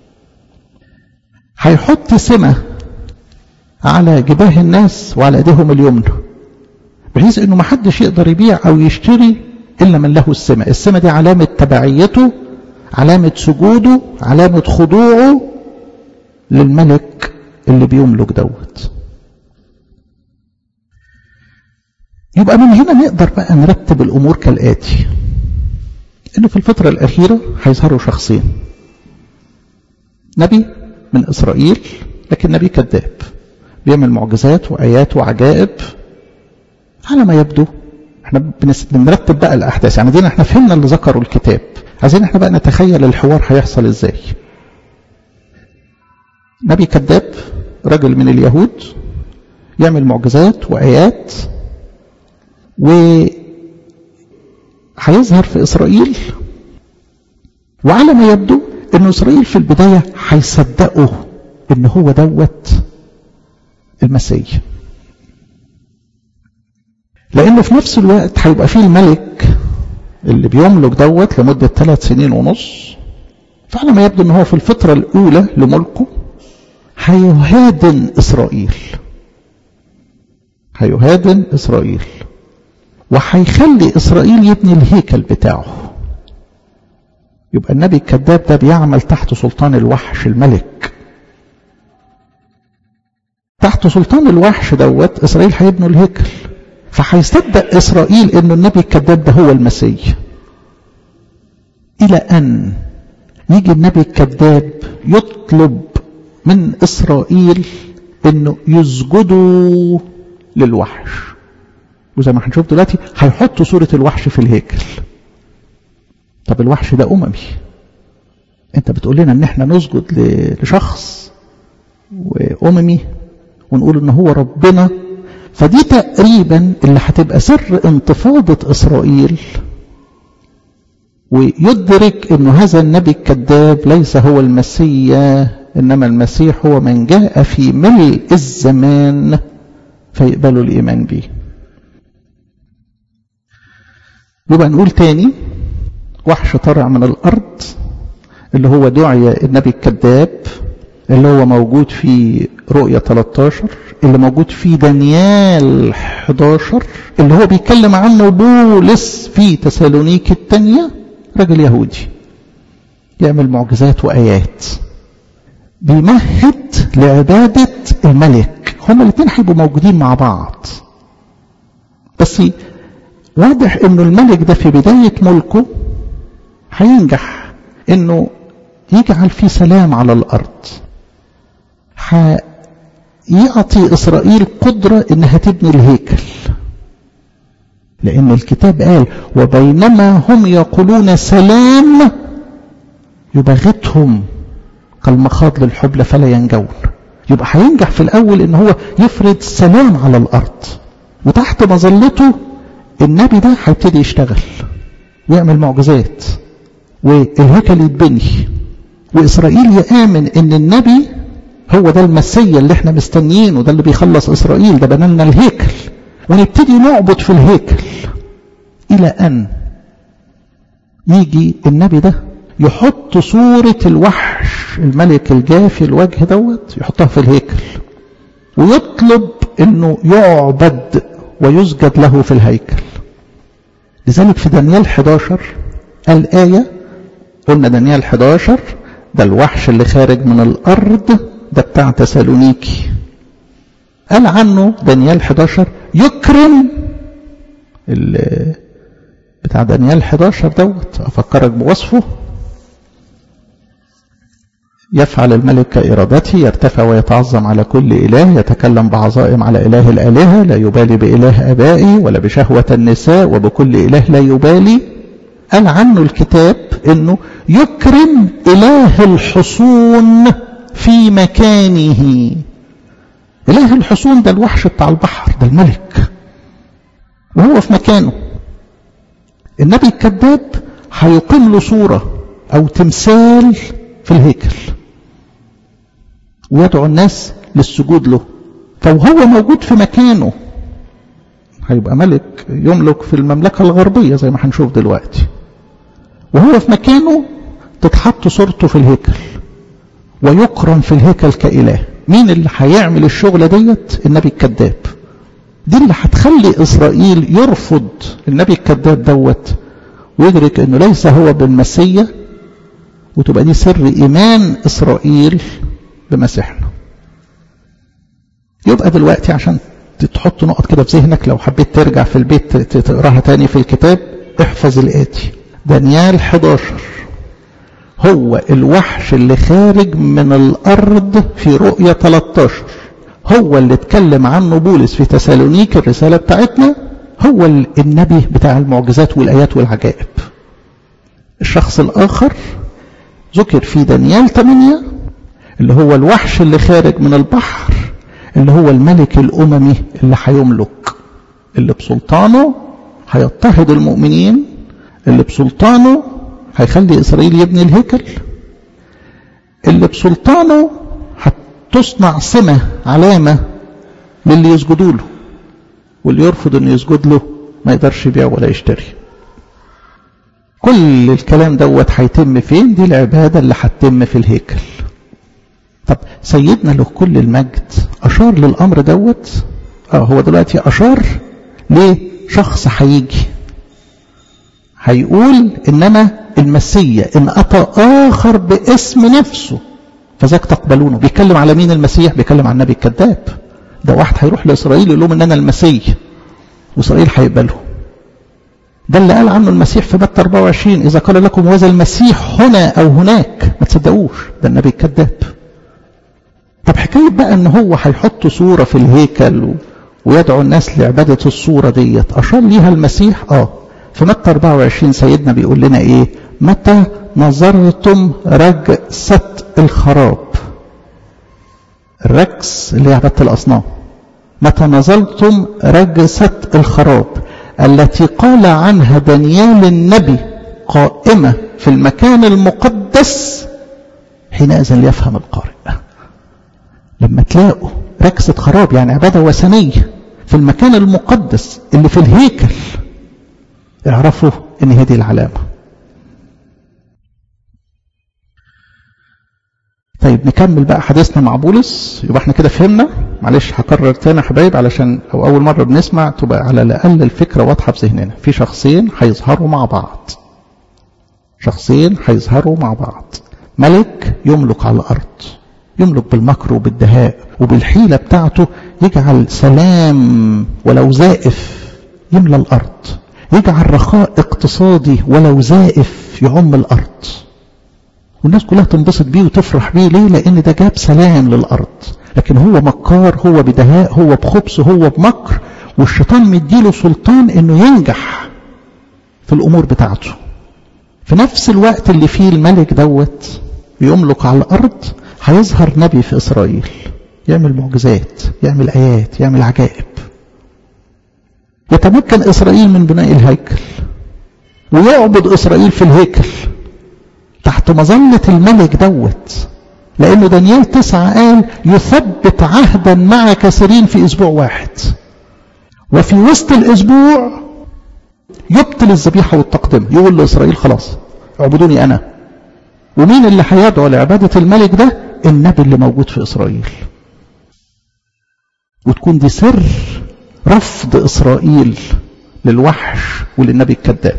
هيحط سمة على جباه الناس وعلى ايديهم اليمنى بحيث انه محدش يقدر يبيع او يشتري الا من له السمة السمة دي علامة تبعيته علامة سجوده علامة خضوعه للملك اللي بيملك دوت يبقى من هنا نقدر بقى نرتب الأمور كالآتي إنه في الفترة الأخيرة هيظهروا شخصين نبي من إسرائيل لكن نبي كذاب بيعمل معجزات وآيات وعجائب على ما يبدو احنا بنرتب بقى الأحداث يعني دينا احنا فهمنا اللي ذكروا الكتاب عايزين احنا بقى نتخيل الحوار هيحصل ازاي نبي كذاب رجل من اليهود يعمل معجزات وآيات و هيظهر في إسرائيل وعلى ما يبدو أن إسرائيل في البداية هيصدقوا أن هو دوت المسيح لأنه في نفس الوقت هيبقى فيه الملك اللي بيملك دوت لمدة ثلاث سنين ونص فعلى ما يبدو أن هو في الفترة الأولى لملكه هيهادن إسرائيل هيهادن إسرائيل وهيخلي إسرائيل يبني الهيكل بتاعه يبقى النبي الكذاب ده بيعمل تحت سلطان الوحش الملك تحت سلطان الوحش دوت إسرائيل هيبنوا الهيكل فهيصدق إسرائيل إنه النبي الكذاب ده هو المسيح إلى أن يجي النبي الكذاب يطلب من إسرائيل إنه يسجدوا للوحش وزي ما هنشوف دلوقتي هيحطوا صورة الوحش في الهيكل طب الوحش ده أممي انت بتقول لنا ان احنا نسجد لشخص وأممي ونقول ان هو ربنا فدي تقريبا اللي هتبقى سر انتفاضة إسرائيل ويدرك أن هذا النبي الكذاب ليس هو المسيح إنما المسيح هو من جاء في ملء الزمان فيقبلوا الإيمان به يبقى نقول تاني وحش طرع من الأرض اللي هو دعي النبي الكذاب اللي هو موجود في رؤية 13 اللي موجود في دانيال 11 اللي هو بيتكلم عنه بولس في تسالونيك الثانية راجل يهودي يعمل معجزات وآيات بيمهد لعبادة الملك هما الاثنين هيبقوا موجودين مع بعض بس واضح انه الملك ده في بداية ملكه هينجح انه يجعل في سلام على الارض يعطي إسرائيل قدرة إنها تبني الهيكل لأن الكتاب قال وبينما هم يقولون سلام يبغتهم كالمخاض للحبل فلا ينجون يبقى هينجح في الأول إن هو يفرض سلام على الأرض وتحت مظلته النبي ده هيبتدي يشتغل ويعمل معجزات والهيكل يتبني وإسرائيل يآمن إن النبي هو ده المسيا اللي احنا مستنيينه ده اللي بيخلص إسرائيل ده بنالنا الهيكل ونبتدي نعبد في الهيكل إلى أن يجي النبي ده يحط صورة الوحش الملك الجافي الوجه دوت يحطها في الهيكل ويطلب انه يعبد ويسجد له في الهيكل لذلك في دانيال 11 الآية قلنا دانيال 11 ده الوحش اللي خارج من الأرض ده بتاع تسالونيكي قال عنه دانيال 11 يكرم بتاع دانيال 11 دوت أفكرك بوصفه يفعل الملك كإرادته يرتفع ويتعظم على كل إله يتكلم بعظائم على إله الآلهة لا يبالي بإله أبائي ولا بشهوة النساء وبكل إله لا يبالي قال عنه الكتاب أنه يكرم إله الحصون في مكانه إله الحصون ده الوحش بتاع البحر ده الملك وهو في مكانه النبي الكذاب هيقيم له صورة أو تمثال في الهيكل ويدعو الناس للسجود له فوهو موجود في مكانه هيبقى ملك يملك في المملكة الغربية زي ما هنشوف دلوقتي وهو في مكانه تتحط صورته في الهيكل ويكرم في الهيكل كإله مين اللي هيعمل الشغلة ديت النبي الكذاب دي اللي هتخلي إسرائيل يرفض النبي الكذاب دوت ويدرك أنه ليس هو بالمسيا وتبقى دي سر إيمان إسرائيل بمسيحنا يبقى دلوقتي عشان تحط نقط كده في ذهنك لو حبيت ترجع في البيت تقراها تاني في الكتاب احفظ الآتي دانيال 11 هو الوحش اللي خارج من الأرض في رؤية 13 هو اللي اتكلم عنه بولس في تسالونيك الرسالة بتاعتنا هو النبي بتاع المعجزات والآيات والعجائب الشخص الآخر ذكر في دانيال 8 اللي هو الوحش اللي خارج من البحر اللي هو الملك الأممي اللي هيملك اللي بسلطانه هيضطهد المؤمنين اللي بسلطانه هيخلي إسرائيل يبني الهيكل اللي بسلطانه هتصنع سمة علامة للي يسجدوا له واللي يرفض انه يسجد له ما يقدرش يبيع ولا يشتري كل الكلام دوت هيتم فين دي العبادة اللي هتتم في الهيكل طب سيدنا له كل المجد أشار للأمر دوت اه هو دلوقتي أشار لشخص هيجي هيقول إنما المسيا إن أتى آخر باسم نفسه فذاك تقبلونه بيتكلم على مين المسيح بيتكلم عن النبي الكذاب ده واحد هيروح لإسرائيل يقول لهم إن أنا المسيح وإسرائيل هيقبله ده اللي قال عنه المسيح في متى 24 إذا قال لكم وذا المسيح هنا أو هناك ما تصدقوش ده النبي الكذاب طب حكاية بقى ان هو هيحط صورة في الهيكل ويدعو الناس لعبادة الصورة ديت أشار ليها المسيح اه في متى 24 سيدنا بيقول لنا ايه متى نظرتم رجسة الخراب الرجس اللي هي عبادة الأصنام متى نظرتم رجسة الخراب التي قال عنها دانيال النبي قائمة في المكان المقدس حينئذ ليفهم القارئ لما تلاقوا ركسة خراب يعني عبادة وثنية في المكان المقدس اللي في الهيكل اعرفوا ان هذه العلامة طيب نكمل بقى حديثنا مع بولس يبقى احنا كده فهمنا معلش هكرر تاني يا حبايب علشان لو اول مرة بنسمع تبقى على الاقل الفكرة واضحة في ذهننا في شخصين هيظهروا مع بعض شخصين هيظهروا مع بعض ملك يملك على الارض يملك بالمكر وبالدهاء وبالحيلة بتاعته يجعل سلام ولو زائف يملى الأرض يجعل رخاء اقتصادي ولو زائف يعم الأرض والناس كلها تنبسط بيه وتفرح بيه ليه لأن ده جاب سلام للأرض لكن هو مكار هو بدهاء هو بخبث هو بمكر والشيطان مديله سلطان انه ينجح في الأمور بتاعته في نفس الوقت اللي فيه الملك دوت بيملك على الأرض هيظهر نبي في إسرائيل يعمل معجزات يعمل آيات يعمل عجائب يتمكن إسرائيل من بناء الهيكل ويعبد إسرائيل في الهيكل تحت مظلة الملك دوت لأنه دانيال تسعة قال يثبت عهدا مع كثيرين في أسبوع واحد وفي وسط الأسبوع يبطل الذبيحة والتقدمة يقول لإسرائيل خلاص اعبدوني أنا ومين اللي هيدعو لعبادة الملك ده النبي اللي موجود في إسرائيل وتكون دي سر رفض إسرائيل للوحش وللنبي الكذاب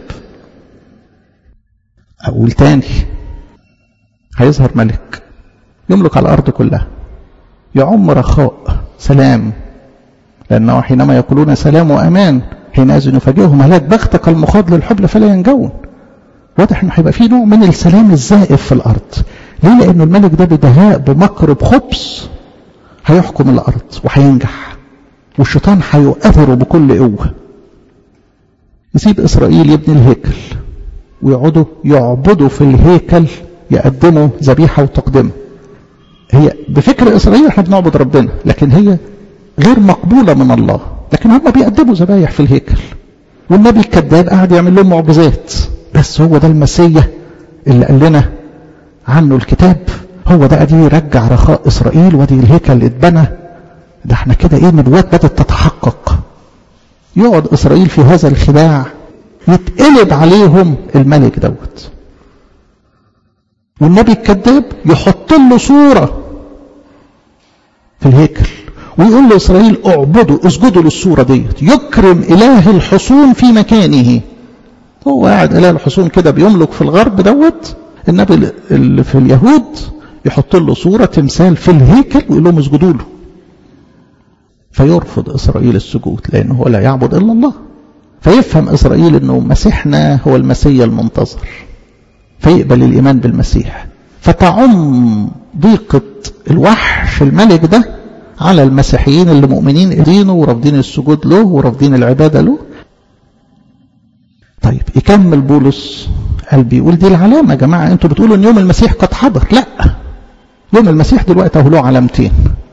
أقول تاني هيظهر ملك يملك على الأرض كلها يعم رخاء سلام لأنه حينما يقولون سلام وأمان حينئذ يفاجئهم هلاك بختك المخاض للحبل فلا ينجون واضح انه هيبقى فيه نوع من السلام الزائف في الارض ليه لانه الملك ده بدهاء بمكر بخبث هيحكم الارض وهينجح والشيطان هيؤثره بكل قوه يسيب اسرائيل يبني الهيكل ويقعدوا يعبدوا في الهيكل يقدموا ذبيحه وتقدمه هي بفكر اسرائيل احنا بنعبد ربنا لكن هي غير مقبوله من الله لكن هم بيقدموا ذبايح في الهيكل والنبي الكذاب قاعد يعمل لهم معجزات بس هو ده المسيح اللي قال لنا عنه الكتاب هو ده ادي يرجع رخاء اسرائيل وادي الهيكل اللي اتبنى ده احنا كده ايه نبوات بدات تتحقق يقعد اسرائيل في هذا الخداع يتقلب عليهم الملك دوت والنبي الكذاب يحط له صوره في الهيكل ويقول لاسرائيل اعبدوا اسجدوا للصوره ديت يكرم اله الحصون في مكانه هو قاعد اله الحصون كده بيملك في الغرب دوت النبي اللي في اليهود يحط له صورة تمثال في الهيكل ويقول لهم اسجدوا له فيرفض إسرائيل السجود لأنه هو لا يعبد إلا الله فيفهم إسرائيل أنه مسيحنا هو المسيح المنتظر فيقبل الإيمان بالمسيح فتعم ضيقة الوحش الملك ده على المسيحيين اللي مؤمنين دينه ورافضين السجود له ورافضين العبادة له طيب يكمل بولس قال بيقول دي العلامة يا جماعة انتوا بتقولوا ان يوم المسيح قد حضر لا يوم المسيح دلوقتي اهو له علامتين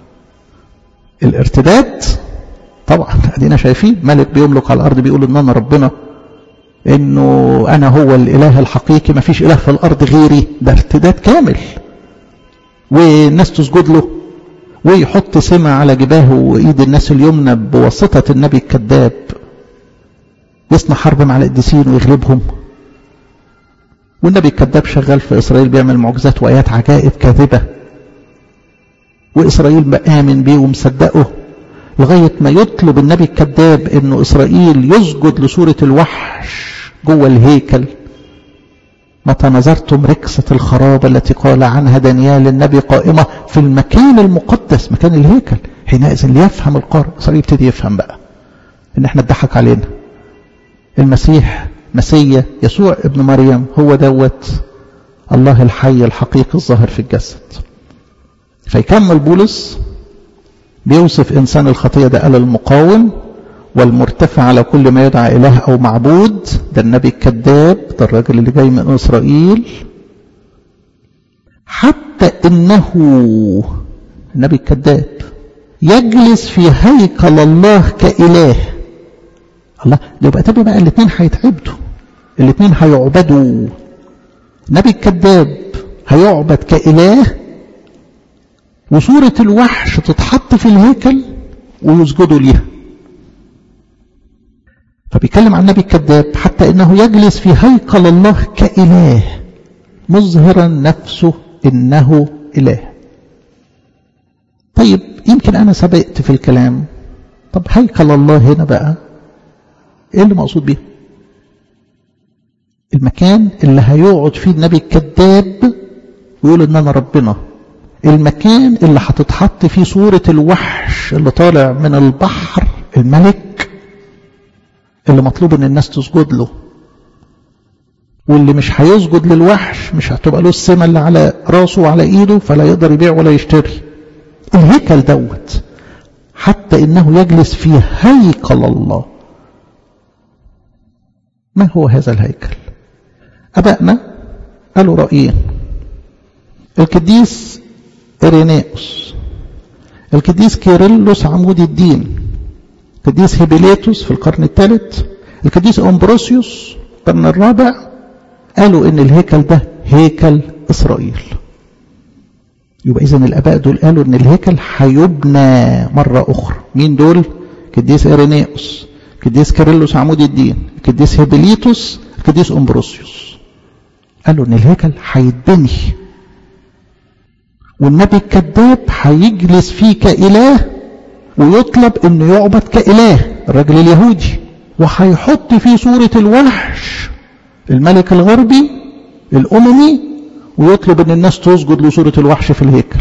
الارتداد طبعا ادينا شايفين ملك بيملك على الارض بيقول ان انا ربنا انه انا هو الاله الحقيقي ما فيش اله في الارض غيري ده ارتداد كامل والناس تسجد له ويحط سمة على جباهه وايد الناس اليمنى بواسطة النبي الكذاب يصنع حرب مع القديسين ويغلبهم والنبي الكذاب شغال في اسرائيل بيعمل معجزات وايات عجائب كاذبه واسرائيل بقى امن بيه ومصدقه لغايه ما يطلب النبي الكذاب انه اسرائيل يسجد لصوره الوحش جوه الهيكل متى نظرتم ركسة الخراب التي قال عنها دانيال النبي قائمة في المكان المقدس مكان الهيكل حينئذ ليفهم القارئ إسرائيل يبتدي يفهم بقى إن احنا اتضحك علينا المسيح مسيا يسوع ابن مريم هو دوت الله الحي الحقيقي الظاهر في الجسد فيكمل بولس بيوصف إنسان الخطية ده قال المقاوم والمرتفع على كل ما يدعى إله أو معبود ده النبي الكذاب ده الراجل اللي جاي من إسرائيل حتى إنه النبي الكذاب يجلس في هيكل الله كإله الله ده يبقى تبقى بقى الاثنين هيتعبدوا الاثنين هيعبدوا النبي الكذاب هيعبد كإله وصورة الوحش تتحط في الهيكل ويسجدوا ليها فبيتكلم عن النبي الكذاب حتى انه يجلس في هيكل الله كإله مظهرا نفسه انه اله طيب يمكن انا سبقت في الكلام طب هيكل الله هنا بقى ايه اللي مقصود بيه المكان اللي هيقعد فيه النبي الكذاب ويقول ان انا ربنا المكان اللي هتتحط فيه صورة الوحش اللي طالع من البحر الملك اللي مطلوب ان الناس تسجد له واللي مش هيسجد للوحش مش هتبقى له السمة اللي على راسه وعلى ايده فلا يقدر يبيع ولا يشتري الهيكل دوت حتى انه يجلس في هيكل الله ما هو هذا الهيكل أبائنا قالوا رأيين القديس إرينيوس القديس كيرلس عمود الدين القديس هيبيليتوس في القرن الثالث القديس أمبروسيوس القرن الرابع قالوا إن الهيكل ده هيكل إسرائيل يبقى إذن الآباء دول قالوا إن الهيكل هيبنى مرة أخرى مين دول؟ القديس إرينيوس القديس كيرلس عمود الدين القديس هيبيليتوس القديس أمبروسيوس قالوا إن الهيكل هيتبني والنبي الكذاب هيجلس فيه كإله ويطلب انه يعبد كإله الراجل اليهودي وهيحط فيه صورة الوحش الملك الغربي الأممي ويطلب ان الناس تسجد لصورة الوحش في الهيكل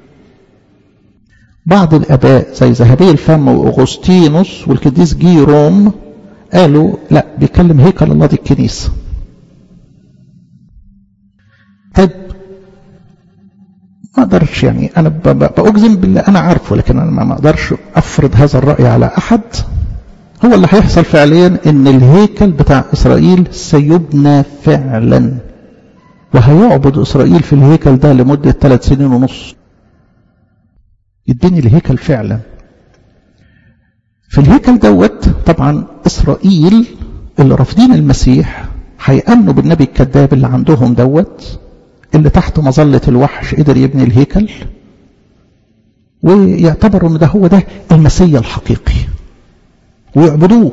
بعض الآباء زي ذهبي الفم وأغسطينوس والقديس جيروم قالوا لا بيتكلم هيكل الله دي الكنيسة طيب ما اقدرش يعني انا باجزم باللي انا عارفه لكن انا ما اقدرش افرض هذا الراي على احد هو اللي هيحصل فعليا ان الهيكل بتاع اسرائيل سيبنى فعلا وهيعبد اسرائيل في الهيكل ده لمده ثلاث سنين ونص يديني الهيكل فعلا في الهيكل دوت طبعا اسرائيل اللي رافضين المسيح هيامنوا بالنبي الكذاب اللي عندهم دوت اللي تحت مظلة الوحش قدر يبني الهيكل ويعتبروا ان ده هو ده المسيا الحقيقي ويعبدوه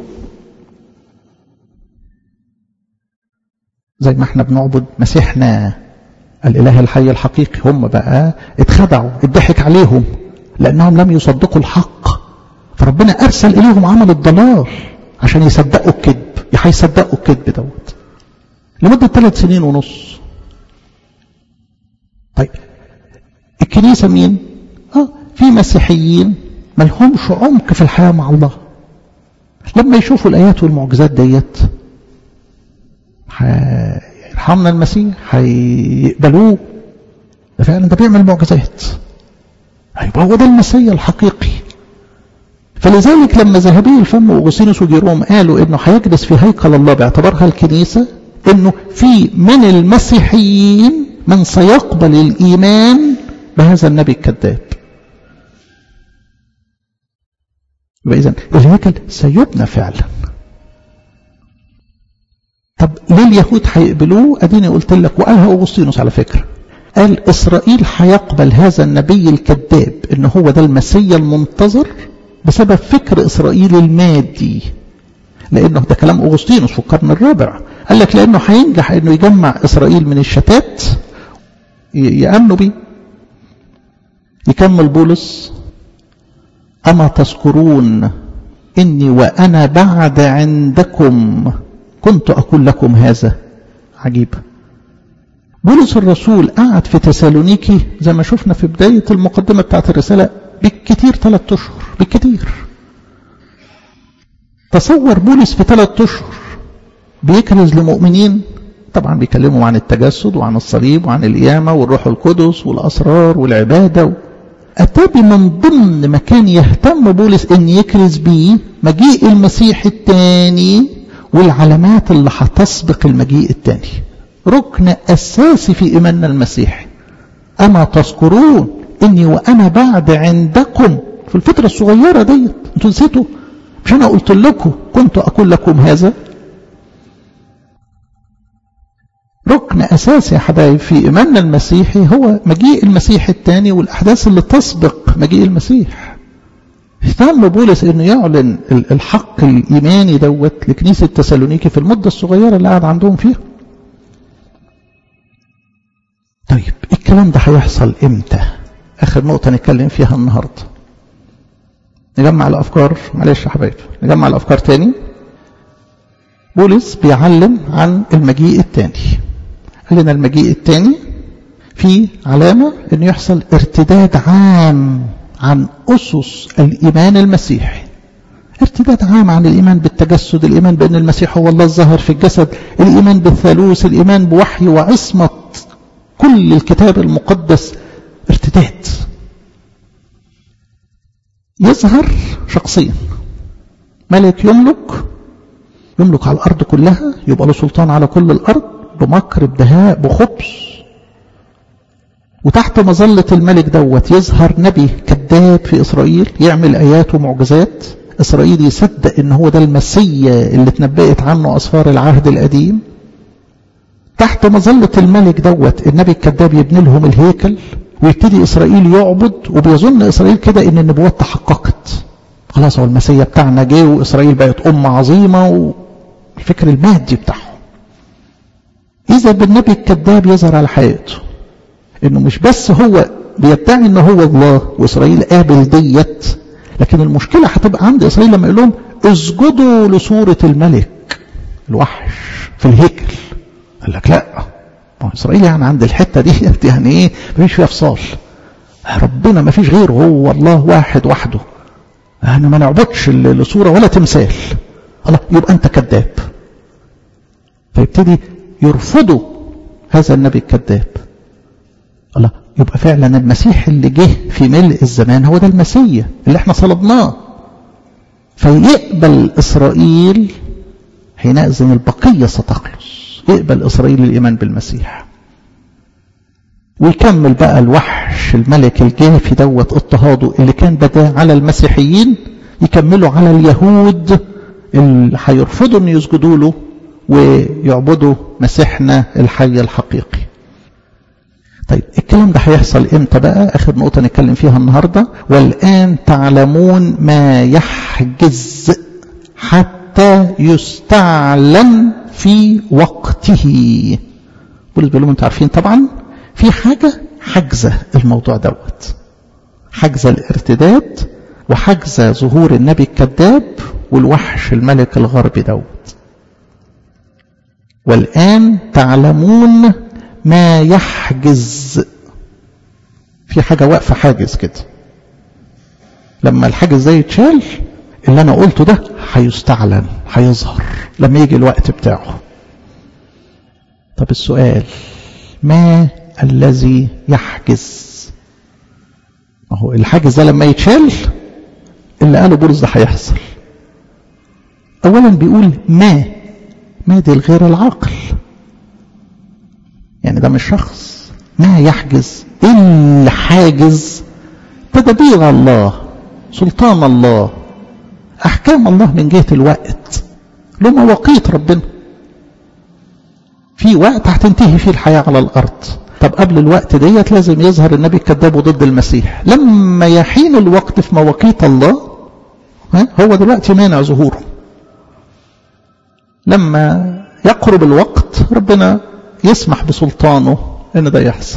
زي ما احنا بنعبد مسيحنا الاله الحي الحقيقي هم بقى اتخدعوا اتضحك عليهم لانهم لم يصدقوا الحق فربنا ارسل اليهم عمل الضلال عشان يصدقوا الكذب هيصدقوا الكذب دوت لمده ثلاث سنين ونص طيب الكنيسة مين اه في مسيحيين ما لهمش عمق في الحياة مع الله لما يشوفوا الآيات والمعجزات ديت هيرحمنا المسيح هيقبلوه ده فعلا ده بيعمل معجزات هيبقى هو ده المسيح الحقيقي فلذلك لما ذهبي الفم واغسطينوس وجيروم قالوا انه هيجلس في هيكل الله باعتبارها الكنيسه انه في من المسيحيين من سيقبل الايمان بهذا النبي الكذاب يبقى اذا الهيكل سيبنى فعلا طب ليه اليهود هيقبلوه اديني قلت لك وقالها اغسطينوس على فكره قال اسرائيل هيقبل هذا النبي الكذاب ان هو ده المسيا المنتظر بسبب فكر اسرائيل المادي لانه ده كلام اغسطينوس في القرن الرابع قال لك لانه هينجح انه يجمع اسرائيل من الشتات يامنوا بيه يكمل بولس اما تذكرون اني وانا بعد عندكم كنت اقول لكم هذا عجيب بولس الرسول قعد في تسالونيكي زي ما شفنا في بدايه المقدمه بتاعت الرساله بالكثير ثلاثة اشهر بالكثير تصور بولس في ثلاثة اشهر بيكرز لمؤمنين طبعا بيكلموا عن التجسد وعن الصليب وعن القيامة والروح القدس والأسرار والعبادة أتى من ضمن ما كان يهتم بولس أن يكرز بيه مجيء المسيح الثاني والعلامات اللي هتسبق المجيء الثاني ركن أساسي في إيماننا المسيحي أما تذكرون إني وأنا بعد عندكم في الفترة الصغيرة ديت أنتوا نسيتوا مش أنا قلت لكم كنت أقول لكم هذا ركن أساسي يا حبايب في إيماننا المسيحي هو مجيء المسيح الثاني والأحداث اللي تسبق مجيء المسيح اهتم بولس انه يعلن الحق الايماني دوت لكنيسه تسالونيكي في المده الصغيره اللي قعد عندهم فيها. طيب الكلام ده هيحصل امتى؟ اخر نقطه نتكلم فيها النهارده. نجمع الافكار معلش يا حبايب نجمع الافكار تاني. بولس بيعلم عن المجيء الثاني. قال لنا المجيء الثاني في علامه انه يحصل ارتداد عام عن أسس الإيمان المسيحي ارتداد عام عن الإيمان بالتجسد الإيمان بأن المسيح هو الله الظاهر في الجسد الإيمان بالثالوث الإيمان بوحي وعصمة كل الكتاب المقدس ارتداد يظهر شخصيا ملك يملك يملك على الأرض كلها يبقى له سلطان على كل الأرض بمكر بدهاء بخبث وتحت مظلة الملك دوت يظهر نبي كذاب في إسرائيل يعمل آيات ومعجزات إسرائيل يصدق إن هو ده المسيا اللي اتنبأت عنه أسفار العهد القديم تحت مظلة الملك دوت النبي الكذاب يبني لهم الهيكل ويبتدي إسرائيل يعبد وبيظن إسرائيل كده إن النبوات تحققت خلاص هو المسيا بتاعنا جه وإسرائيل بقت أمة عظيمة والفكر المادي بتاعهم إذا بالنبي الكذاب يظهر على حقيقته انه مش بس هو بيدعي ان هو الله واسرائيل قابل ديت لكن المشكله هتبقى عند اسرائيل لما يقول لهم اسجدوا لصوره الملك الوحش في الهيكل قال لك لا اسرائيل يعني عند الحته دي يعني ايه مفيش فيها فصال ربنا ما فيش غيره هو الله واحد وحده احنا ما نعبدش لصوره ولا تمثال الله يبقى انت كذاب فيبتدي يرفضوا هذا النبي الكذاب الله يبقى فعلا المسيح اللي جه في ملء الزمان هو ده المسيح اللي احنا صلبناه فيقبل إسرائيل حينئذ البقية ستخلص يقبل إسرائيل الإيمان بالمسيح ويكمل بقى الوحش الملك الجافي دوت اضطهاده اللي كان بدا على المسيحيين يكملوا على اليهود اللي هيرفضوا ان يسجدوا له ويعبدوا مسيحنا الحي الحقيقي طيب الكلام ده هيحصل امتى بقى اخر نقطه نتكلم فيها النهارده والان تعلمون ما يحجز حتى يستعلن في وقته بولس بيقول لهم انتوا عارفين طبعا في حاجه حجزه الموضوع دوت حجز الارتداد وحجز ظهور النبي الكذاب والوحش الملك الغربي دوت والان تعلمون ما يحجز في حاجة واقفة حاجز كده لما الحاجز ده يتشال اللي انا قلته ده هيستعلن هيظهر لما يجي الوقت بتاعه طب السؤال ما الذي يحجز ما هو الحاجز ده لما يتشال اللي قاله بولس ده هيحصل اولا بيقول ما ما دي الغير العاقل يعني ده مش شخص ما يحجز اللي حاجز تدبير الله سلطان الله احكام الله من جهه الوقت له مواقيت ربنا في وقت هتنتهي فيه الحياه على الارض طب قبل الوقت ديت لازم يظهر النبي الكذاب ضد المسيح لما يحين الوقت في مواقيت الله هو دلوقتي مانع ظهوره لما يقرب الوقت ربنا يسمح بسلطانه ان ده يحصل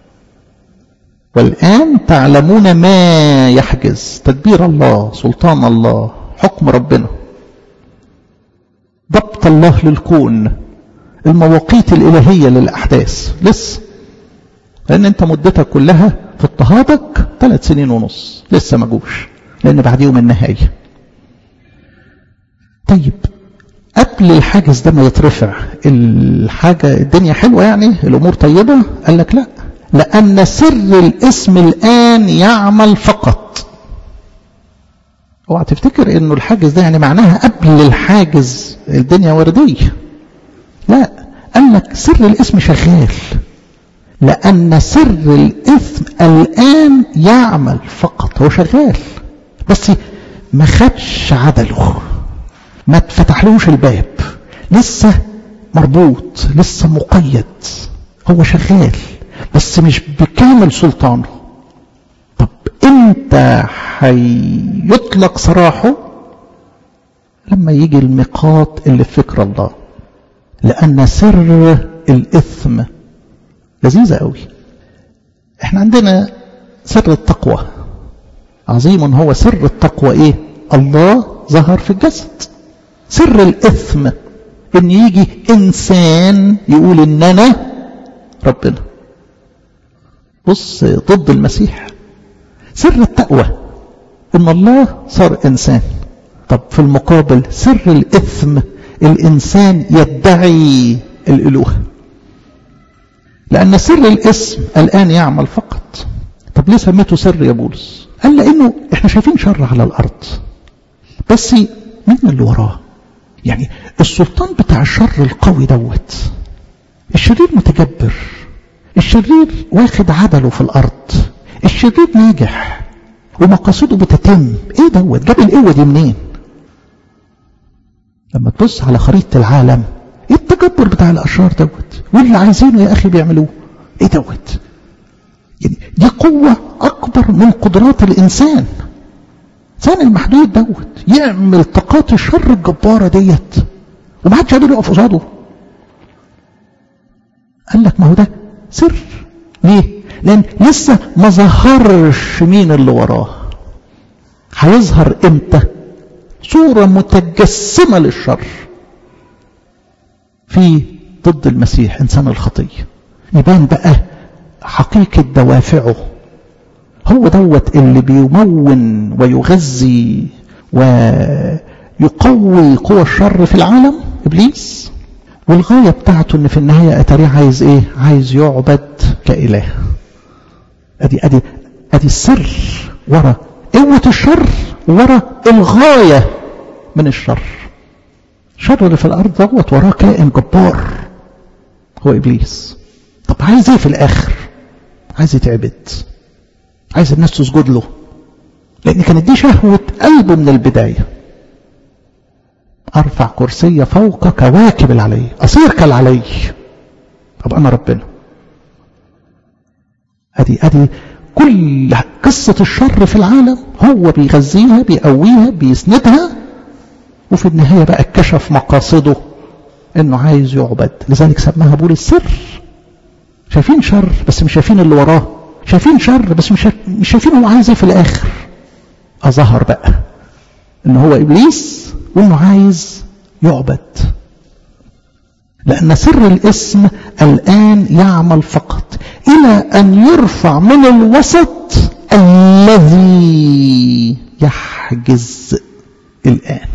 والآن تعلمون ما يحجز تدبير الله سلطان الله حكم ربنا ضبط الله للكون المواقيت الإلهية للأحداث لسه لأن أنت مدتك كلها في اضطهادك ثلاث سنين ونص لسه ما جوش لأن بعديهم النهاية طيب قبل الحاجز ده ما يترفع الحاجة الدنيا حلوة يعني الأمور طيبة قال لك لا لأن سر الاسم الآن يعمل فقط اوعى تفتكر انه الحاجز ده يعني معناها قبل الحاجز الدنيا وردية لا قال لك سر الاسم شغال لأن سر الإثم الآن يعمل فقط هو شغال بس ما خدش عدله ما اتفتحلوش الباب لسه مربوط لسه مقيد هو شغال بس مش بكامل سلطانه طب امتى هيطلق سراحه لما يجي الميقات اللي في فكر الله لأن سر الإثم لذيذة قوي احنا عندنا سر التقوى عظيم هو سر التقوى ايه الله ظهر في الجسد سر الإثم ان يجي انسان يقول ان انا ربنا بص ضد المسيح سر التقوى ان الله صار انسان طب في المقابل سر الاثم الانسان يدعي الالوهه لان سر الاسم الان يعمل فقط طب ليه سميته سر يا بولس قال لانه احنا شايفين شر على الارض بس مين اللي وراه يعني السلطان بتاع الشر القوي دوت الشرير متجبر الشرير واخد عدله في الارض الشرير ناجح ومقاصده بتتم ايه دوت جاب القوه دي منين لما تبص على خريطه العالم ايه التجبر بتاع الاشرار دوت واللي عايزينه يا اخي بيعملوه ايه دوت يعني دي قوه اكبر من قدرات الانسان الانسان المحدود دوت يعمل طاقات الشر الجباره ديت ومحدش قادر يقف قصاده قال لك ما هو ده سر ليه لان لسه ما ظهرش مين اللي وراه هيظهر امتى صوره متجسمه للشر في ضد المسيح انسان الخطيه يبان بقى حقيقه دوافعه هو دوت اللي بيمون ويغذي ويقوي قوى الشر في العالم ابليس والغايه بتاعته ان في النهايه اتاريه عايز ايه عايز يعبد كاله ادي ادي ادي السر ورا قوه الشر ورا الغايه من الشر الشر اللي في الارض دوت وراه كائن جبار هو ابليس طب عايز ايه في الاخر عايز يتعبد عايز الناس تسجد له لان كانت دي شهوه قلبه من البدايه ارفع كرسي فوق كواكب العلي اصير كالعلي ابقى انا ربنا ادي ادي كل قصة الشر في العالم هو بيغذيها بيقويها بيسندها وفي النهاية بقى اكتشف مقاصده انه عايز يعبد لذلك سماها بول السر شايفين شر بس مش شايفين اللي وراه شايفين شر بس مش مش شايفين هو عايز ايه في الاخر اظهر بقى ان هو ابليس وانه عايز يعبد لان سر الاسم الان يعمل فقط ايه إلى أن يرفع من الوسط الذي يحجز الآن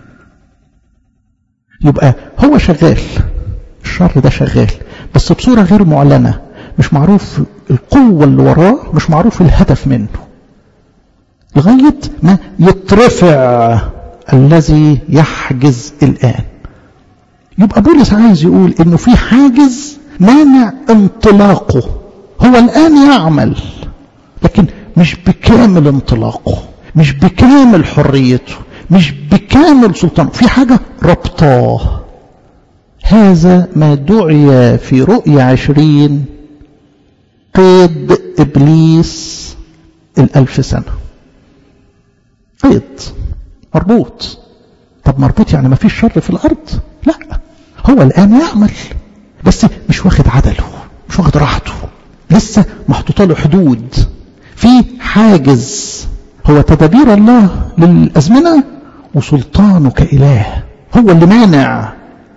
يبقى هو شغال الشر ده شغال بس بصورة غير معلنة مش معروف القوة اللي وراه مش معروف الهدف منه لغاية ما يترفع الذي يحجز الآن يبقى بولس عايز يقول انه في حاجز مانع انطلاقه هو الآن يعمل لكن مش بكامل انطلاقه مش بكامل حريته مش بكامل سلطانه في حاجة ربطاه هذا ما دعي في رؤية عشرين قيد إبليس الألف سنة قيد مربوط طب مربوط يعني ما فيش شر في الأرض لا هو الآن يعمل بس مش واخد عدله مش واخد راحته لسه محطوطة له حدود في حاجز هو تدابير الله للأزمنة وسلطانه كإله هو اللي مانع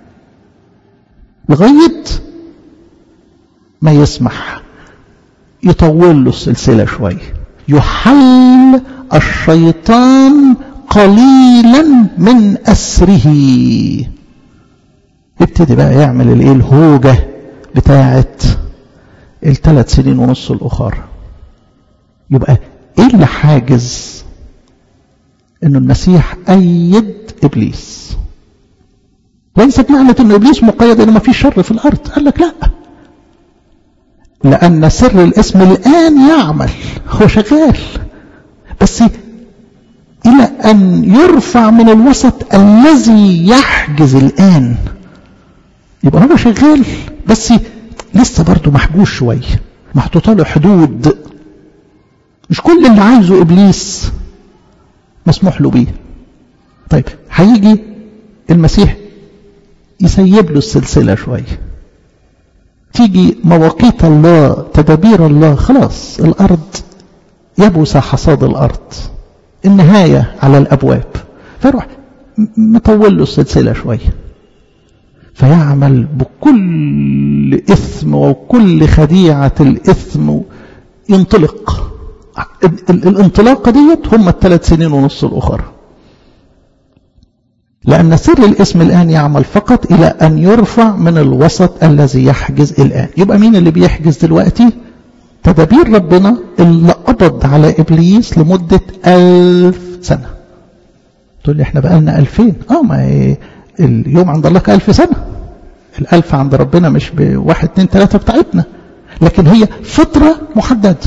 لغاية ما يسمح يطول له السلسلة شوية يحل الشيطان قليلا من أسره يبتدي بقى يعمل الايه الهوجة بتاعت الثلاث سنين ونص الأخرى يبقى ايه اللي حاجز انه المسيح أيد إبليس ليست معنى ان إبليس مقيد انه ما فيش شر في الأرض قال لك لا لأن سر الاسم الآن يعمل هو شغال بس إلى أن يرفع من الوسط الذي يحجز الآن يبقى هو شغال بس لسه برضه محجوز شوية محطوطة له حدود مش كل اللي عايزه إبليس مسموح له بيه طيب هيجي المسيح يسيب له السلسلة شوية تيجي مواقيت الله تدابير الله خلاص الأرض يبوس حصاد الأرض النهاية على الأبواب فيروح مطول له السلسلة شوية فيعمل بكل إثم وكل خديعة الإثم ينطلق الانطلاقة ديت هم الثلاث سنين ونص الأخرى لأن سر الاسم الآن يعمل فقط إلى أن يرفع من الوسط الذي يحجز الآن يبقى مين اللي بيحجز دلوقتي تدابير ربنا اللي قبض على إبليس لمدة ألف سنة تقول لي احنا بقالنا ألفين اه ما ايه اليوم عند الله كألف سنة الألف عند ربنا مش بواحد اتنين تلاتة بتاعتنا لكن هي فترة محددة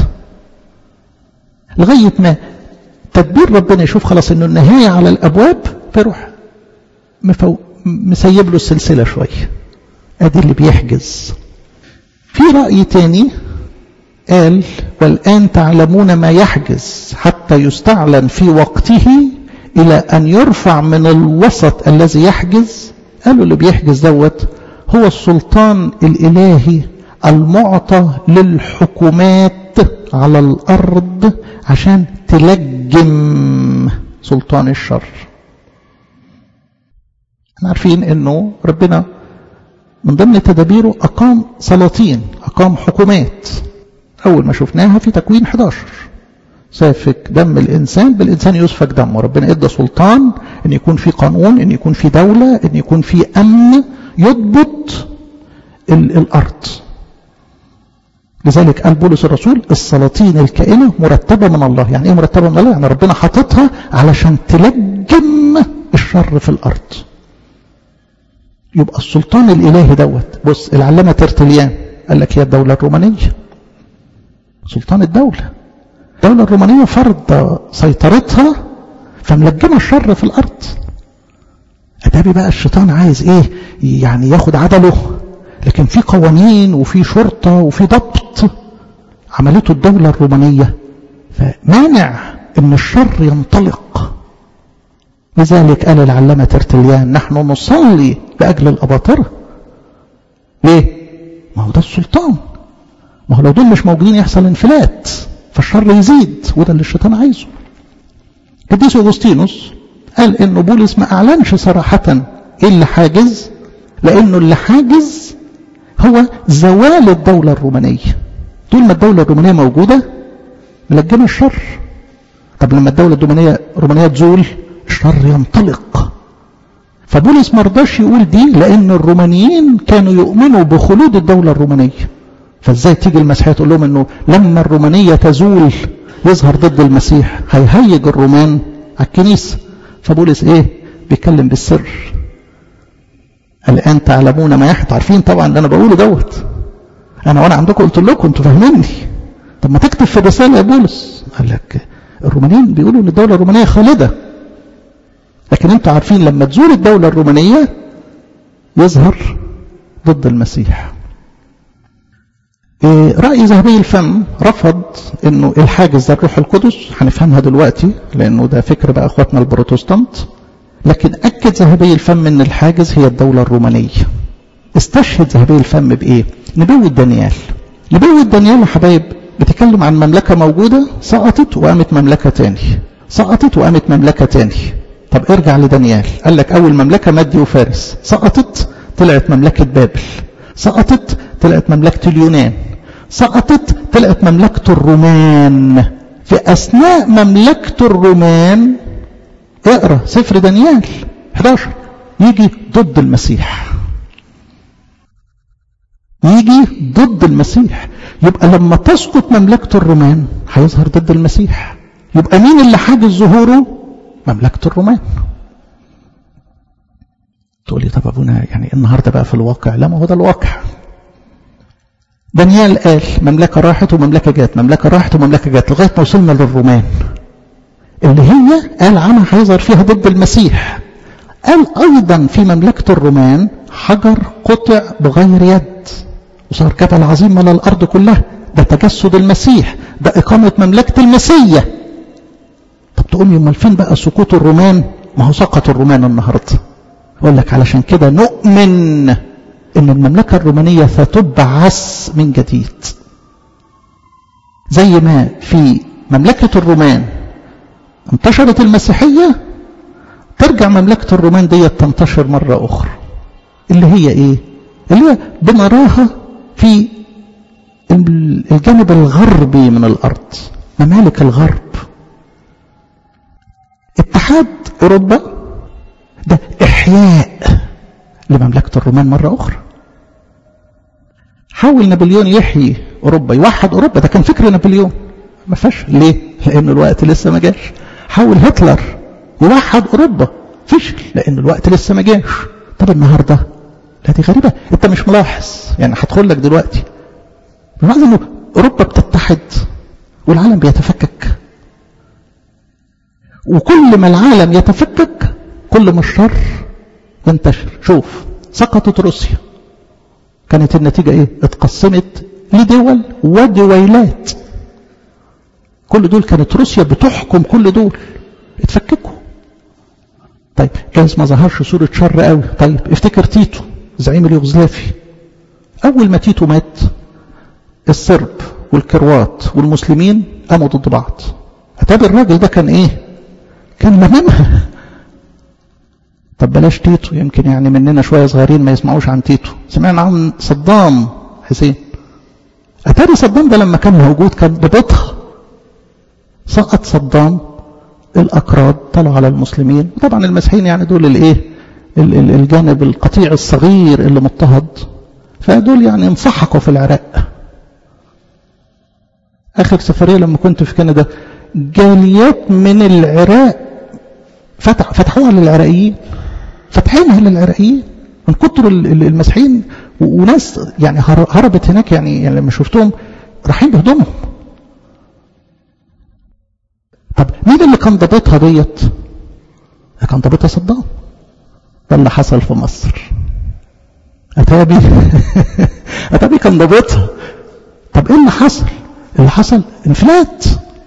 لغاية ما تدبير ربنا يشوف خلاص انه النهاية على الأبواب فيروح مفو... مسيب له السلسلة شوية ادي اللي بيحجز في رأي تاني قال والآن تعلمون ما يحجز حتى يستعلن في وقته إلى أن يرفع من الوسط الذي يحجز قالوا اللي بيحجز دوت هو السلطان الإلهي المعطى للحكومات على الأرض عشان تلجم سلطان الشر احنا عارفين انه ربنا من ضمن تدابيره أقام سلاطين أقام حكومات أول ما شفناها في تكوين 11 سافك دم الإنسان بالإنسان يسفك دمه ربنا إدى سلطان أن يكون في قانون أن يكون في دولة أن يكون في أمن يضبط الأرض لذلك قال بولس الرسول السلاطين الكائنة مرتبة من الله يعني إيه مرتبة من الله يعني ربنا حاططها علشان تلجم الشر في الأرض يبقى السلطان الإلهي دوت بص العلامة ترتليان قال لك هي الدولة الرومانية سلطان الدولة الدولة الرومانية فرض سيطرتها فملجمة الشر في الأرض أتابي بقى الشيطان عايز إيه يعني ياخد عدله لكن في قوانين وفي شرطة وفي ضبط عملته الدولة الرومانية فمانع ان الشر ينطلق لذلك قال العلامة ترتليان نحن نصلي لأجل الأباطرة ليه؟ ما هو ده السلطان ما هو لو دول مش موجودين يحصل انفلات فالشر يزيد وده اللي الشيطان عايزه قديس أغسطينوس قال إنه بولس ما أعلنش صراحة إيه اللي حاجز لأنه اللي حاجز هو زوال الدولة الرومانية طول ما الدولة الرومانية موجودة ملجمة الشر طب لما الدولة الرومانية الرومانية تزول الشر ينطلق فبولس ما رضاش يقول دي لأن الرومانيين كانوا يؤمنوا بخلود الدولة الرومانية فازاي تيجي المسيحية تقول لهم انه لما الرومانية تزول يظهر ضد المسيح هيهيج الرومان على الكنيسة فبولس ايه بيتكلم بالسر الآن تعلمون ما يحدث عارفين طبعا اللي أنا بقوله دوت أنا وأنا عندكم قلت لكم أنتوا فاهميني طب ما تكتب في الرسالة يا بولس قال لك الرومانيين بيقولوا ان الدولة الرومانية خالدة لكن انتوا عارفين لما تزول الدولة الرومانية يظهر ضد المسيح إيه رأي ذهبي الفم رفض انه الحاجز الروح القدس هنفهمها دلوقتي لانه ده فكر بقى اخواتنا البروتستانت لكن اكد ذهبي الفم ان الحاجز هي الدولة الرومانية استشهد ذهبي الفم بايه نبوة دانيال نبوة دانيال يا حبايب بتتكلم عن مملكة موجودة سقطت وقامت مملكة تاني سقطت وقامت مملكة تاني طب ارجع لدانيال قال لك أول مملكة مادي وفارس سقطت طلعت مملكة بابل سقطت طلعت مملكة اليونان سقطت طلعت مملكة الرومان في أثناء مملكة الرومان اقرأ سفر دانيال 11 يجي ضد المسيح يجي ضد المسيح يبقى لما تسقط مملكة الرومان هيظهر ضد المسيح يبقى مين اللي حاجز ظهوره مملكة الرومان تقول لي طب ابونا يعني النهارده بقى في الواقع لا ما هو ده الواقع دانيال قال مملكة راحت ومملكة جات مملكة راحت ومملكة جات لغاية ما وصلنا للرومان اللي هي قال عنها هيظهر فيها ضد المسيح قال أيضا في مملكة الرومان حجر قطع بغير يد وصار جبل عظيم على الأرض كلها ده تجسد المسيح ده إقامة مملكة المسيح طب تقول لي امال فين بقى سقوط الرومان ما هو سقط الرومان النهارده اقول لك علشان كده نؤمن ان المملكه الرومانيه ستبعث من جديد زي ما في مملكه الرومان انتشرت المسيحيه ترجع مملكه الرومان ديت تنتشر مره اخرى اللي هي ايه اللي هي بنراها في الجانب الغربي من الارض ممالك الغرب اتحاد أوروبا ده إحياء لمملكة الرومان مرة أخرى حاول نابليون يحيي أوروبا يوحد أوروبا ده كان فكر نابليون ما فشل ليه؟ لأن الوقت لسه ما جاش حاول هتلر يوحد أوروبا فشل لأن الوقت لسه ما جاش طب النهارده لا دي غريبة أنت مش ملاحظ يعني هدخل لك دلوقتي ملاحظ إنه أوروبا بتتحد والعالم بيتفكك وكل ما العالم يتفكك كل ما الشر ينتشر شوف سقطت روسيا كانت النتيجة ايه اتقسمت لدول ودويلات كل دول كانت روسيا بتحكم كل دول اتفككوا طيب جايز ما ظهرش صورة شر قوي طيب افتكر تيتو زعيم اليوغوسلافي اول ما تيتو مات الصرب والكروات والمسلمين قاموا ضد بعض اتابع الراجل ده كان ايه كان لممها طب بلاش تيتو يمكن يعني مننا شوية صغيرين ما يسمعوش عن تيتو سمعنا عن صدام حسين أتاري صدام ده لما كان موجود كان ببطء سقط صدام الأكراد طلعوا على المسلمين طبعا المسيحيين يعني دول الايه الجانب القطيع الصغير اللي مضطهد فدول يعني انسحقوا في العراق آخر سفرية لما كنت في كندا جاليات من العراق فتح فتحوها للعراقيين فتحينها للعراقيين من كتر المسيحيين وناس يعني هربت هناك يعني, يعني لما شفتهم رايحين بهدومهم طب مين اللي كان ضابطها ديت؟ كان ضابطها صدام ده اللي حصل في مصر أتابي أتابي كان ضابطها طب ايه اللي حصل؟ اللي حصل انفلات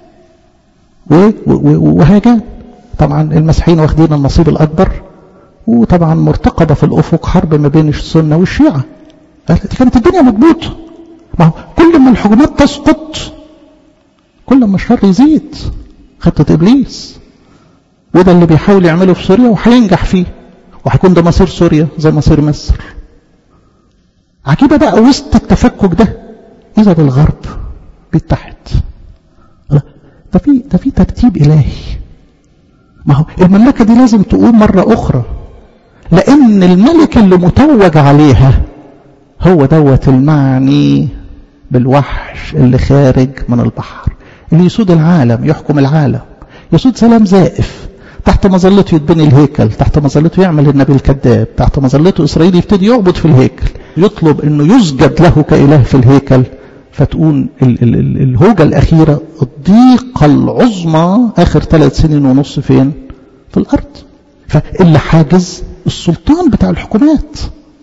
وهاجان طبعا المسيحيين واخدين النصيب الأكبر وطبعا مرتقبة في الأفق حرب ما بين السنة والشيعة كانت الدنيا مضبوطة ما هو كل ما الحكومات تسقط كل ما الشر يزيد خطة إبليس وده اللي بيحاول يعمله في سوريا وهينجح فيه وهيكون ده مصير سوريا زي مصير مصر عجيبة بقى وسط التفكك ده إذا بالغرب بيتحد ده في ده في ترتيب إلهي ما هو المملكة دي لازم تقوم مرة أخرى لأن الملك اللي متوج عليها هو دوت المعني بالوحش اللي خارج من البحر اللي يسود العالم يحكم العالم يسود سلام زائف تحت مظلته يتبني الهيكل تحت مظلته يعمل النبي الكذاب تحت مظلته إسرائيل يبتدي يعبد في الهيكل يطلب أنه يسجد له كإله في الهيكل فتكون ال ال ال الهوجة الأخيرة الضيقة العظمى آخر ثلاث سنين ونص فين في الأرض فاللي حاجز السلطان بتاع الحكومات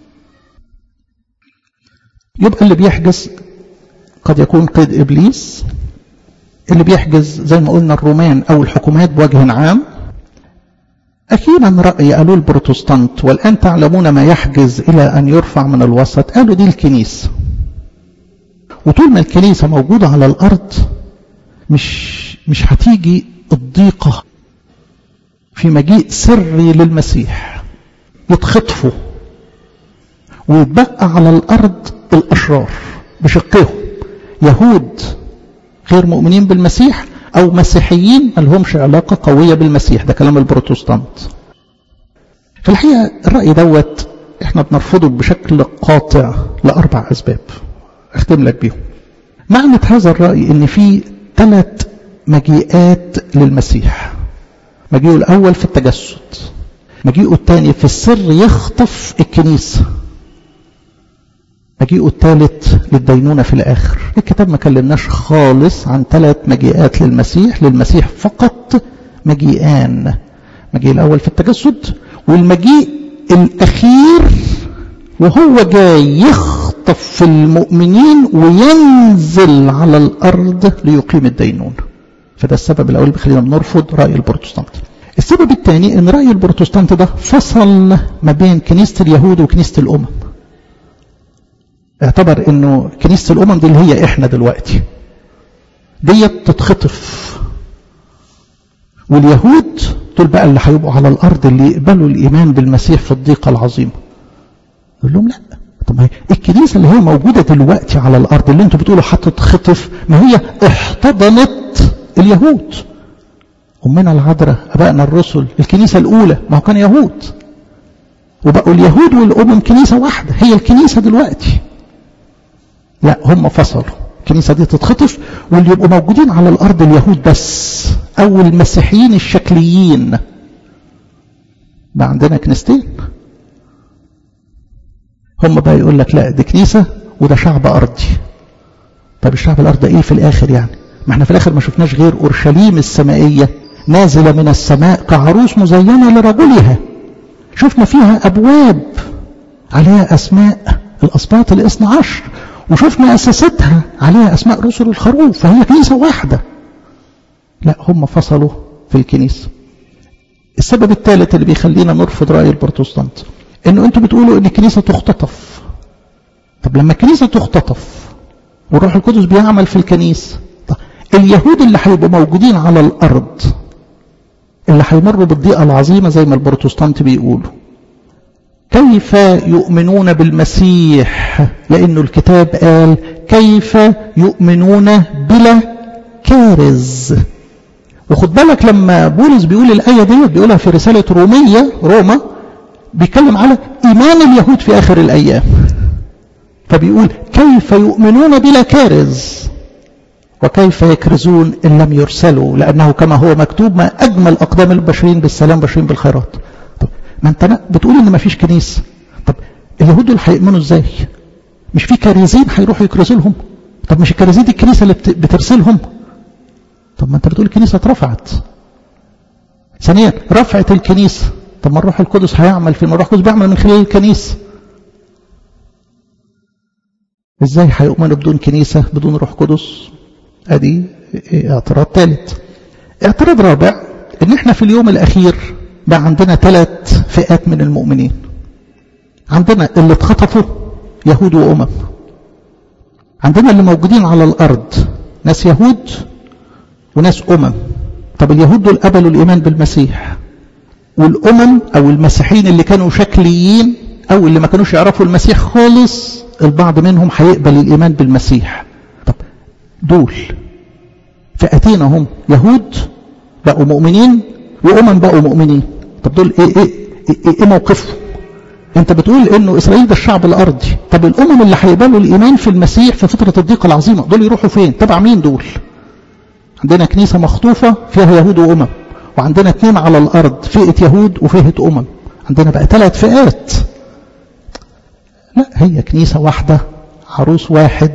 يبقى اللي بيحجز قد يكون قيد إبليس اللي بيحجز زي ما قلنا الرومان أو الحكومات بوجه عام أخيرا رأي قالوا البروتستانت والآن تعلمون ما يحجز إلى أن يرفع من الوسط قالوا دي الكنيسة وطول ما الكنيسة موجودة على الأرض مش مش هتيجي الضيقة في مجيء سري للمسيح يتخطفوا ويتبقى على الأرض الأشرار بشقهم يهود غير مؤمنين بالمسيح أو مسيحيين ما لهمش علاقة قوية بالمسيح ده كلام البروتستانت في الحقيقة الرأي دوت احنا بنرفضه بشكل قاطع لأربع أسباب أختم لك بيهم معنى هذا الرأي ان في ثلاث مجيئات للمسيح مجيئه الأول في التجسد مجيئه الثاني في السر يخطف الكنيسة مجيئه الثالث للدينونة في الآخر الكتاب ما كلمناش خالص عن ثلاث مجيئات للمسيح للمسيح فقط مجيئان مجيء الأول في التجسد والمجيء الأخير وهو جاي يخطف في المؤمنين وينزل على الأرض ليقيم الدينون فده السبب الأول بيخلينا بنرفض رأي البروتستانت السبب الثاني ان رأي البروتستانت ده فصل ما بين كنيسة اليهود وكنيسة الأمم اعتبر انه كنيسة الأمم دي اللي هي احنا دلوقتي ديت تتخطف واليهود دول بقى اللي هيبقوا على الأرض اللي يقبلوا الإيمان بالمسيح في الضيقة العظيمة يقول لهم لا طب الكنيسة اللي هي موجودة دلوقتي على الأرض اللي انتوا بتقولوا هتتخطف ما هي احتضنت اليهود أمنا العذراء أبائنا الرسل الكنيسة الأولى ما هو كان يهود وبقوا اليهود والأمم كنيسة واحدة هي الكنيسة دلوقتي لا هم فصلوا الكنيسة دي تتخطف واللي يبقوا موجودين على الأرض اليهود بس أو المسيحيين الشكليين بقى عندنا كنيستين هم بقى يقول لك لا دي كنيسة وده شعب أرضي طب الشعب الأرض إيه في الآخر يعني ما احنا في الآخر ما شفناش غير أورشليم السمائية نازلة من السماء كعروس مزينة لرجلها شفنا فيها أبواب عليها أسماء الأسباط الاثنى عشر وشفنا أساستها عليها أسماء رسل الخروف فهي كنيسة واحدة لا هم فصلوا في الكنيسة السبب الثالث اللي بيخلينا نرفض رأي البروتستانت انه انتوا بتقولوا ان الكنيسة تختطف طب لما الكنيسة تختطف والروح القدس بيعمل في الكنيسة طب اليهود اللي هيبقوا موجودين على الارض اللي هيمروا بالضيقة العظيمة زي ما البروتستانت بيقولوا كيف يؤمنون بالمسيح لانه الكتاب قال كيف يؤمنون بلا كارز وخد بالك لما بولس بيقول الآية دي بيقولها في رسالة رومية روما بيتكلم على إيمان اليهود في آخر الأيام فبيقول كيف يؤمنون بلا كارز وكيف يكرزون إن لم يرسلوا لأنه كما هو مكتوب ما أجمل أقدام البشرين بالسلام بشرين بالخيرات طب ما أنت بتقول إن ما فيش كنيسة طب اليهود دول هيؤمنوا إزاي مش في كارزين هيروحوا يكرزوا لهم طب مش الكارزين دي الكنيسة اللي بترسلهم طب ما أنت بتقول الكنيسة اترفعت ثانيا رفعت الكنيسة طب ما الروح القدس هيعمل فين الروح القدس بيعمل من خلال الكنيسة ازاي هيؤمنوا بدون كنيسة بدون روح قدس ادي اعتراض ثالث اعتراض رابع ان احنا في اليوم الاخير بقى عندنا ثلاث فئات من المؤمنين عندنا اللي اتخطفوا يهود وامم عندنا اللي موجودين على الارض ناس يهود وناس امم طب اليهود دول قبلوا الايمان بالمسيح والأمم أو المسيحيين اللي كانوا شكليين أو اللي ما كانوش يعرفوا المسيح خالص البعض منهم هيقبل الإيمان بالمسيح طب دول فئتين هم يهود بقوا مؤمنين وأمم بقوا مؤمنين طب دول إيه, إيه, إيه, إيه موقفهم انت بتقول انه اسرائيل ده الشعب الارضي طب الامم اللي هيقبلوا الايمان في المسيح في فتره الضيقه العظيمه دول يروحوا فين تبع مين دول عندنا كنيسه مخطوفه فيها يهود وامم وعندنا اثنين على الارض فئه يهود وفئه امم عندنا بقى ثلاث فئات لا هي كنيسه واحده عروس واحد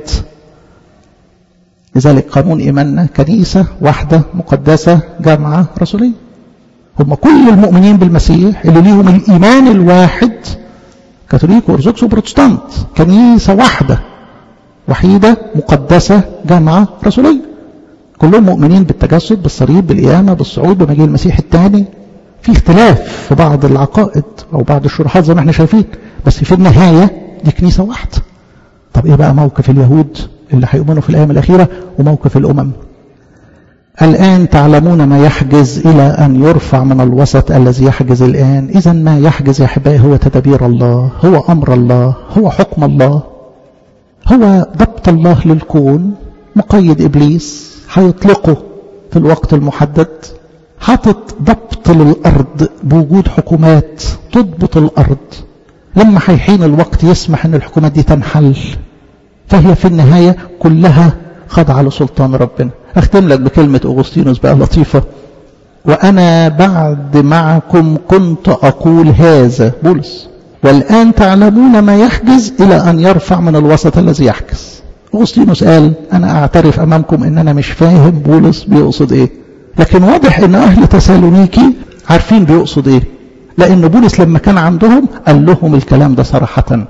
لذلك قانون ايماننا كنيسه واحده مقدسه جامعه رسوليه هم كل المؤمنين بالمسيح اللي ليهم الايمان الواحد كاثوليك وارثوذكس وبروتستانت كنيسه واحده وحيده مقدسه جامعه رسوليه كلهم مؤمنين بالتجسد بالصليب بالقيامه بالصعود بمجيء المسيح الثاني في اختلاف في بعض العقائد او بعض الشروحات زي ما احنا شايفين بس في النهايه دي كنيسه واحده طب ايه بقى موقف اليهود اللي هيؤمنوا في الايام الاخيره وموقف الامم الآن تعلمون ما يحجز إلى أن يرفع من الوسط الذي يحجز الآن إذا ما يحجز يا أحبائي هو تدبير الله هو أمر الله هو حكم الله هو ضبط الله للكون مقيد إبليس هيطلقه في الوقت المحدد حاطط ضبط للأرض بوجود حكومات تضبط الأرض لما هيحين الوقت يسمح أن الحكومات دي تنحل فهي في النهاية كلها خاضعة لسلطان ربنا أختم لك بكلمة أغسطينوس بقى لطيفة وأنا بعد معكم كنت أقول هذا بولس والآن تعلمون ما يحجز إلى أن يرفع من الوسط الذي يحجز أغسطينوس قال أنا أعترف أمامكم أن أنا مش فاهم بولس بيقصد إيه لكن واضح أن أهل تسالونيكي عارفين بيقصد إيه لأن بولس لما كان عندهم قال لهم الكلام ده صراحة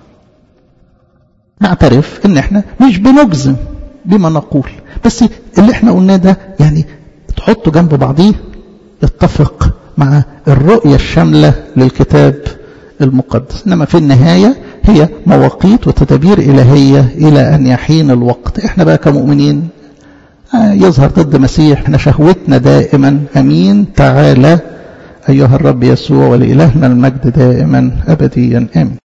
نعترف أن احنا مش بنجزم بما نقول بس اللي احنا قلناه ده يعني تحطوا جنب بعضيه يتفق مع الرؤية الشاملة للكتاب المقدس إنما في النهاية هي مواقيت وتدابير إلهية إلى أن يحين الوقت إحنا بقى كمؤمنين يظهر ضد مسيح احنا شهوتنا دائما أمين تعالى أيها الرب يسوع ولإلهنا المجد دائما أبديا آمين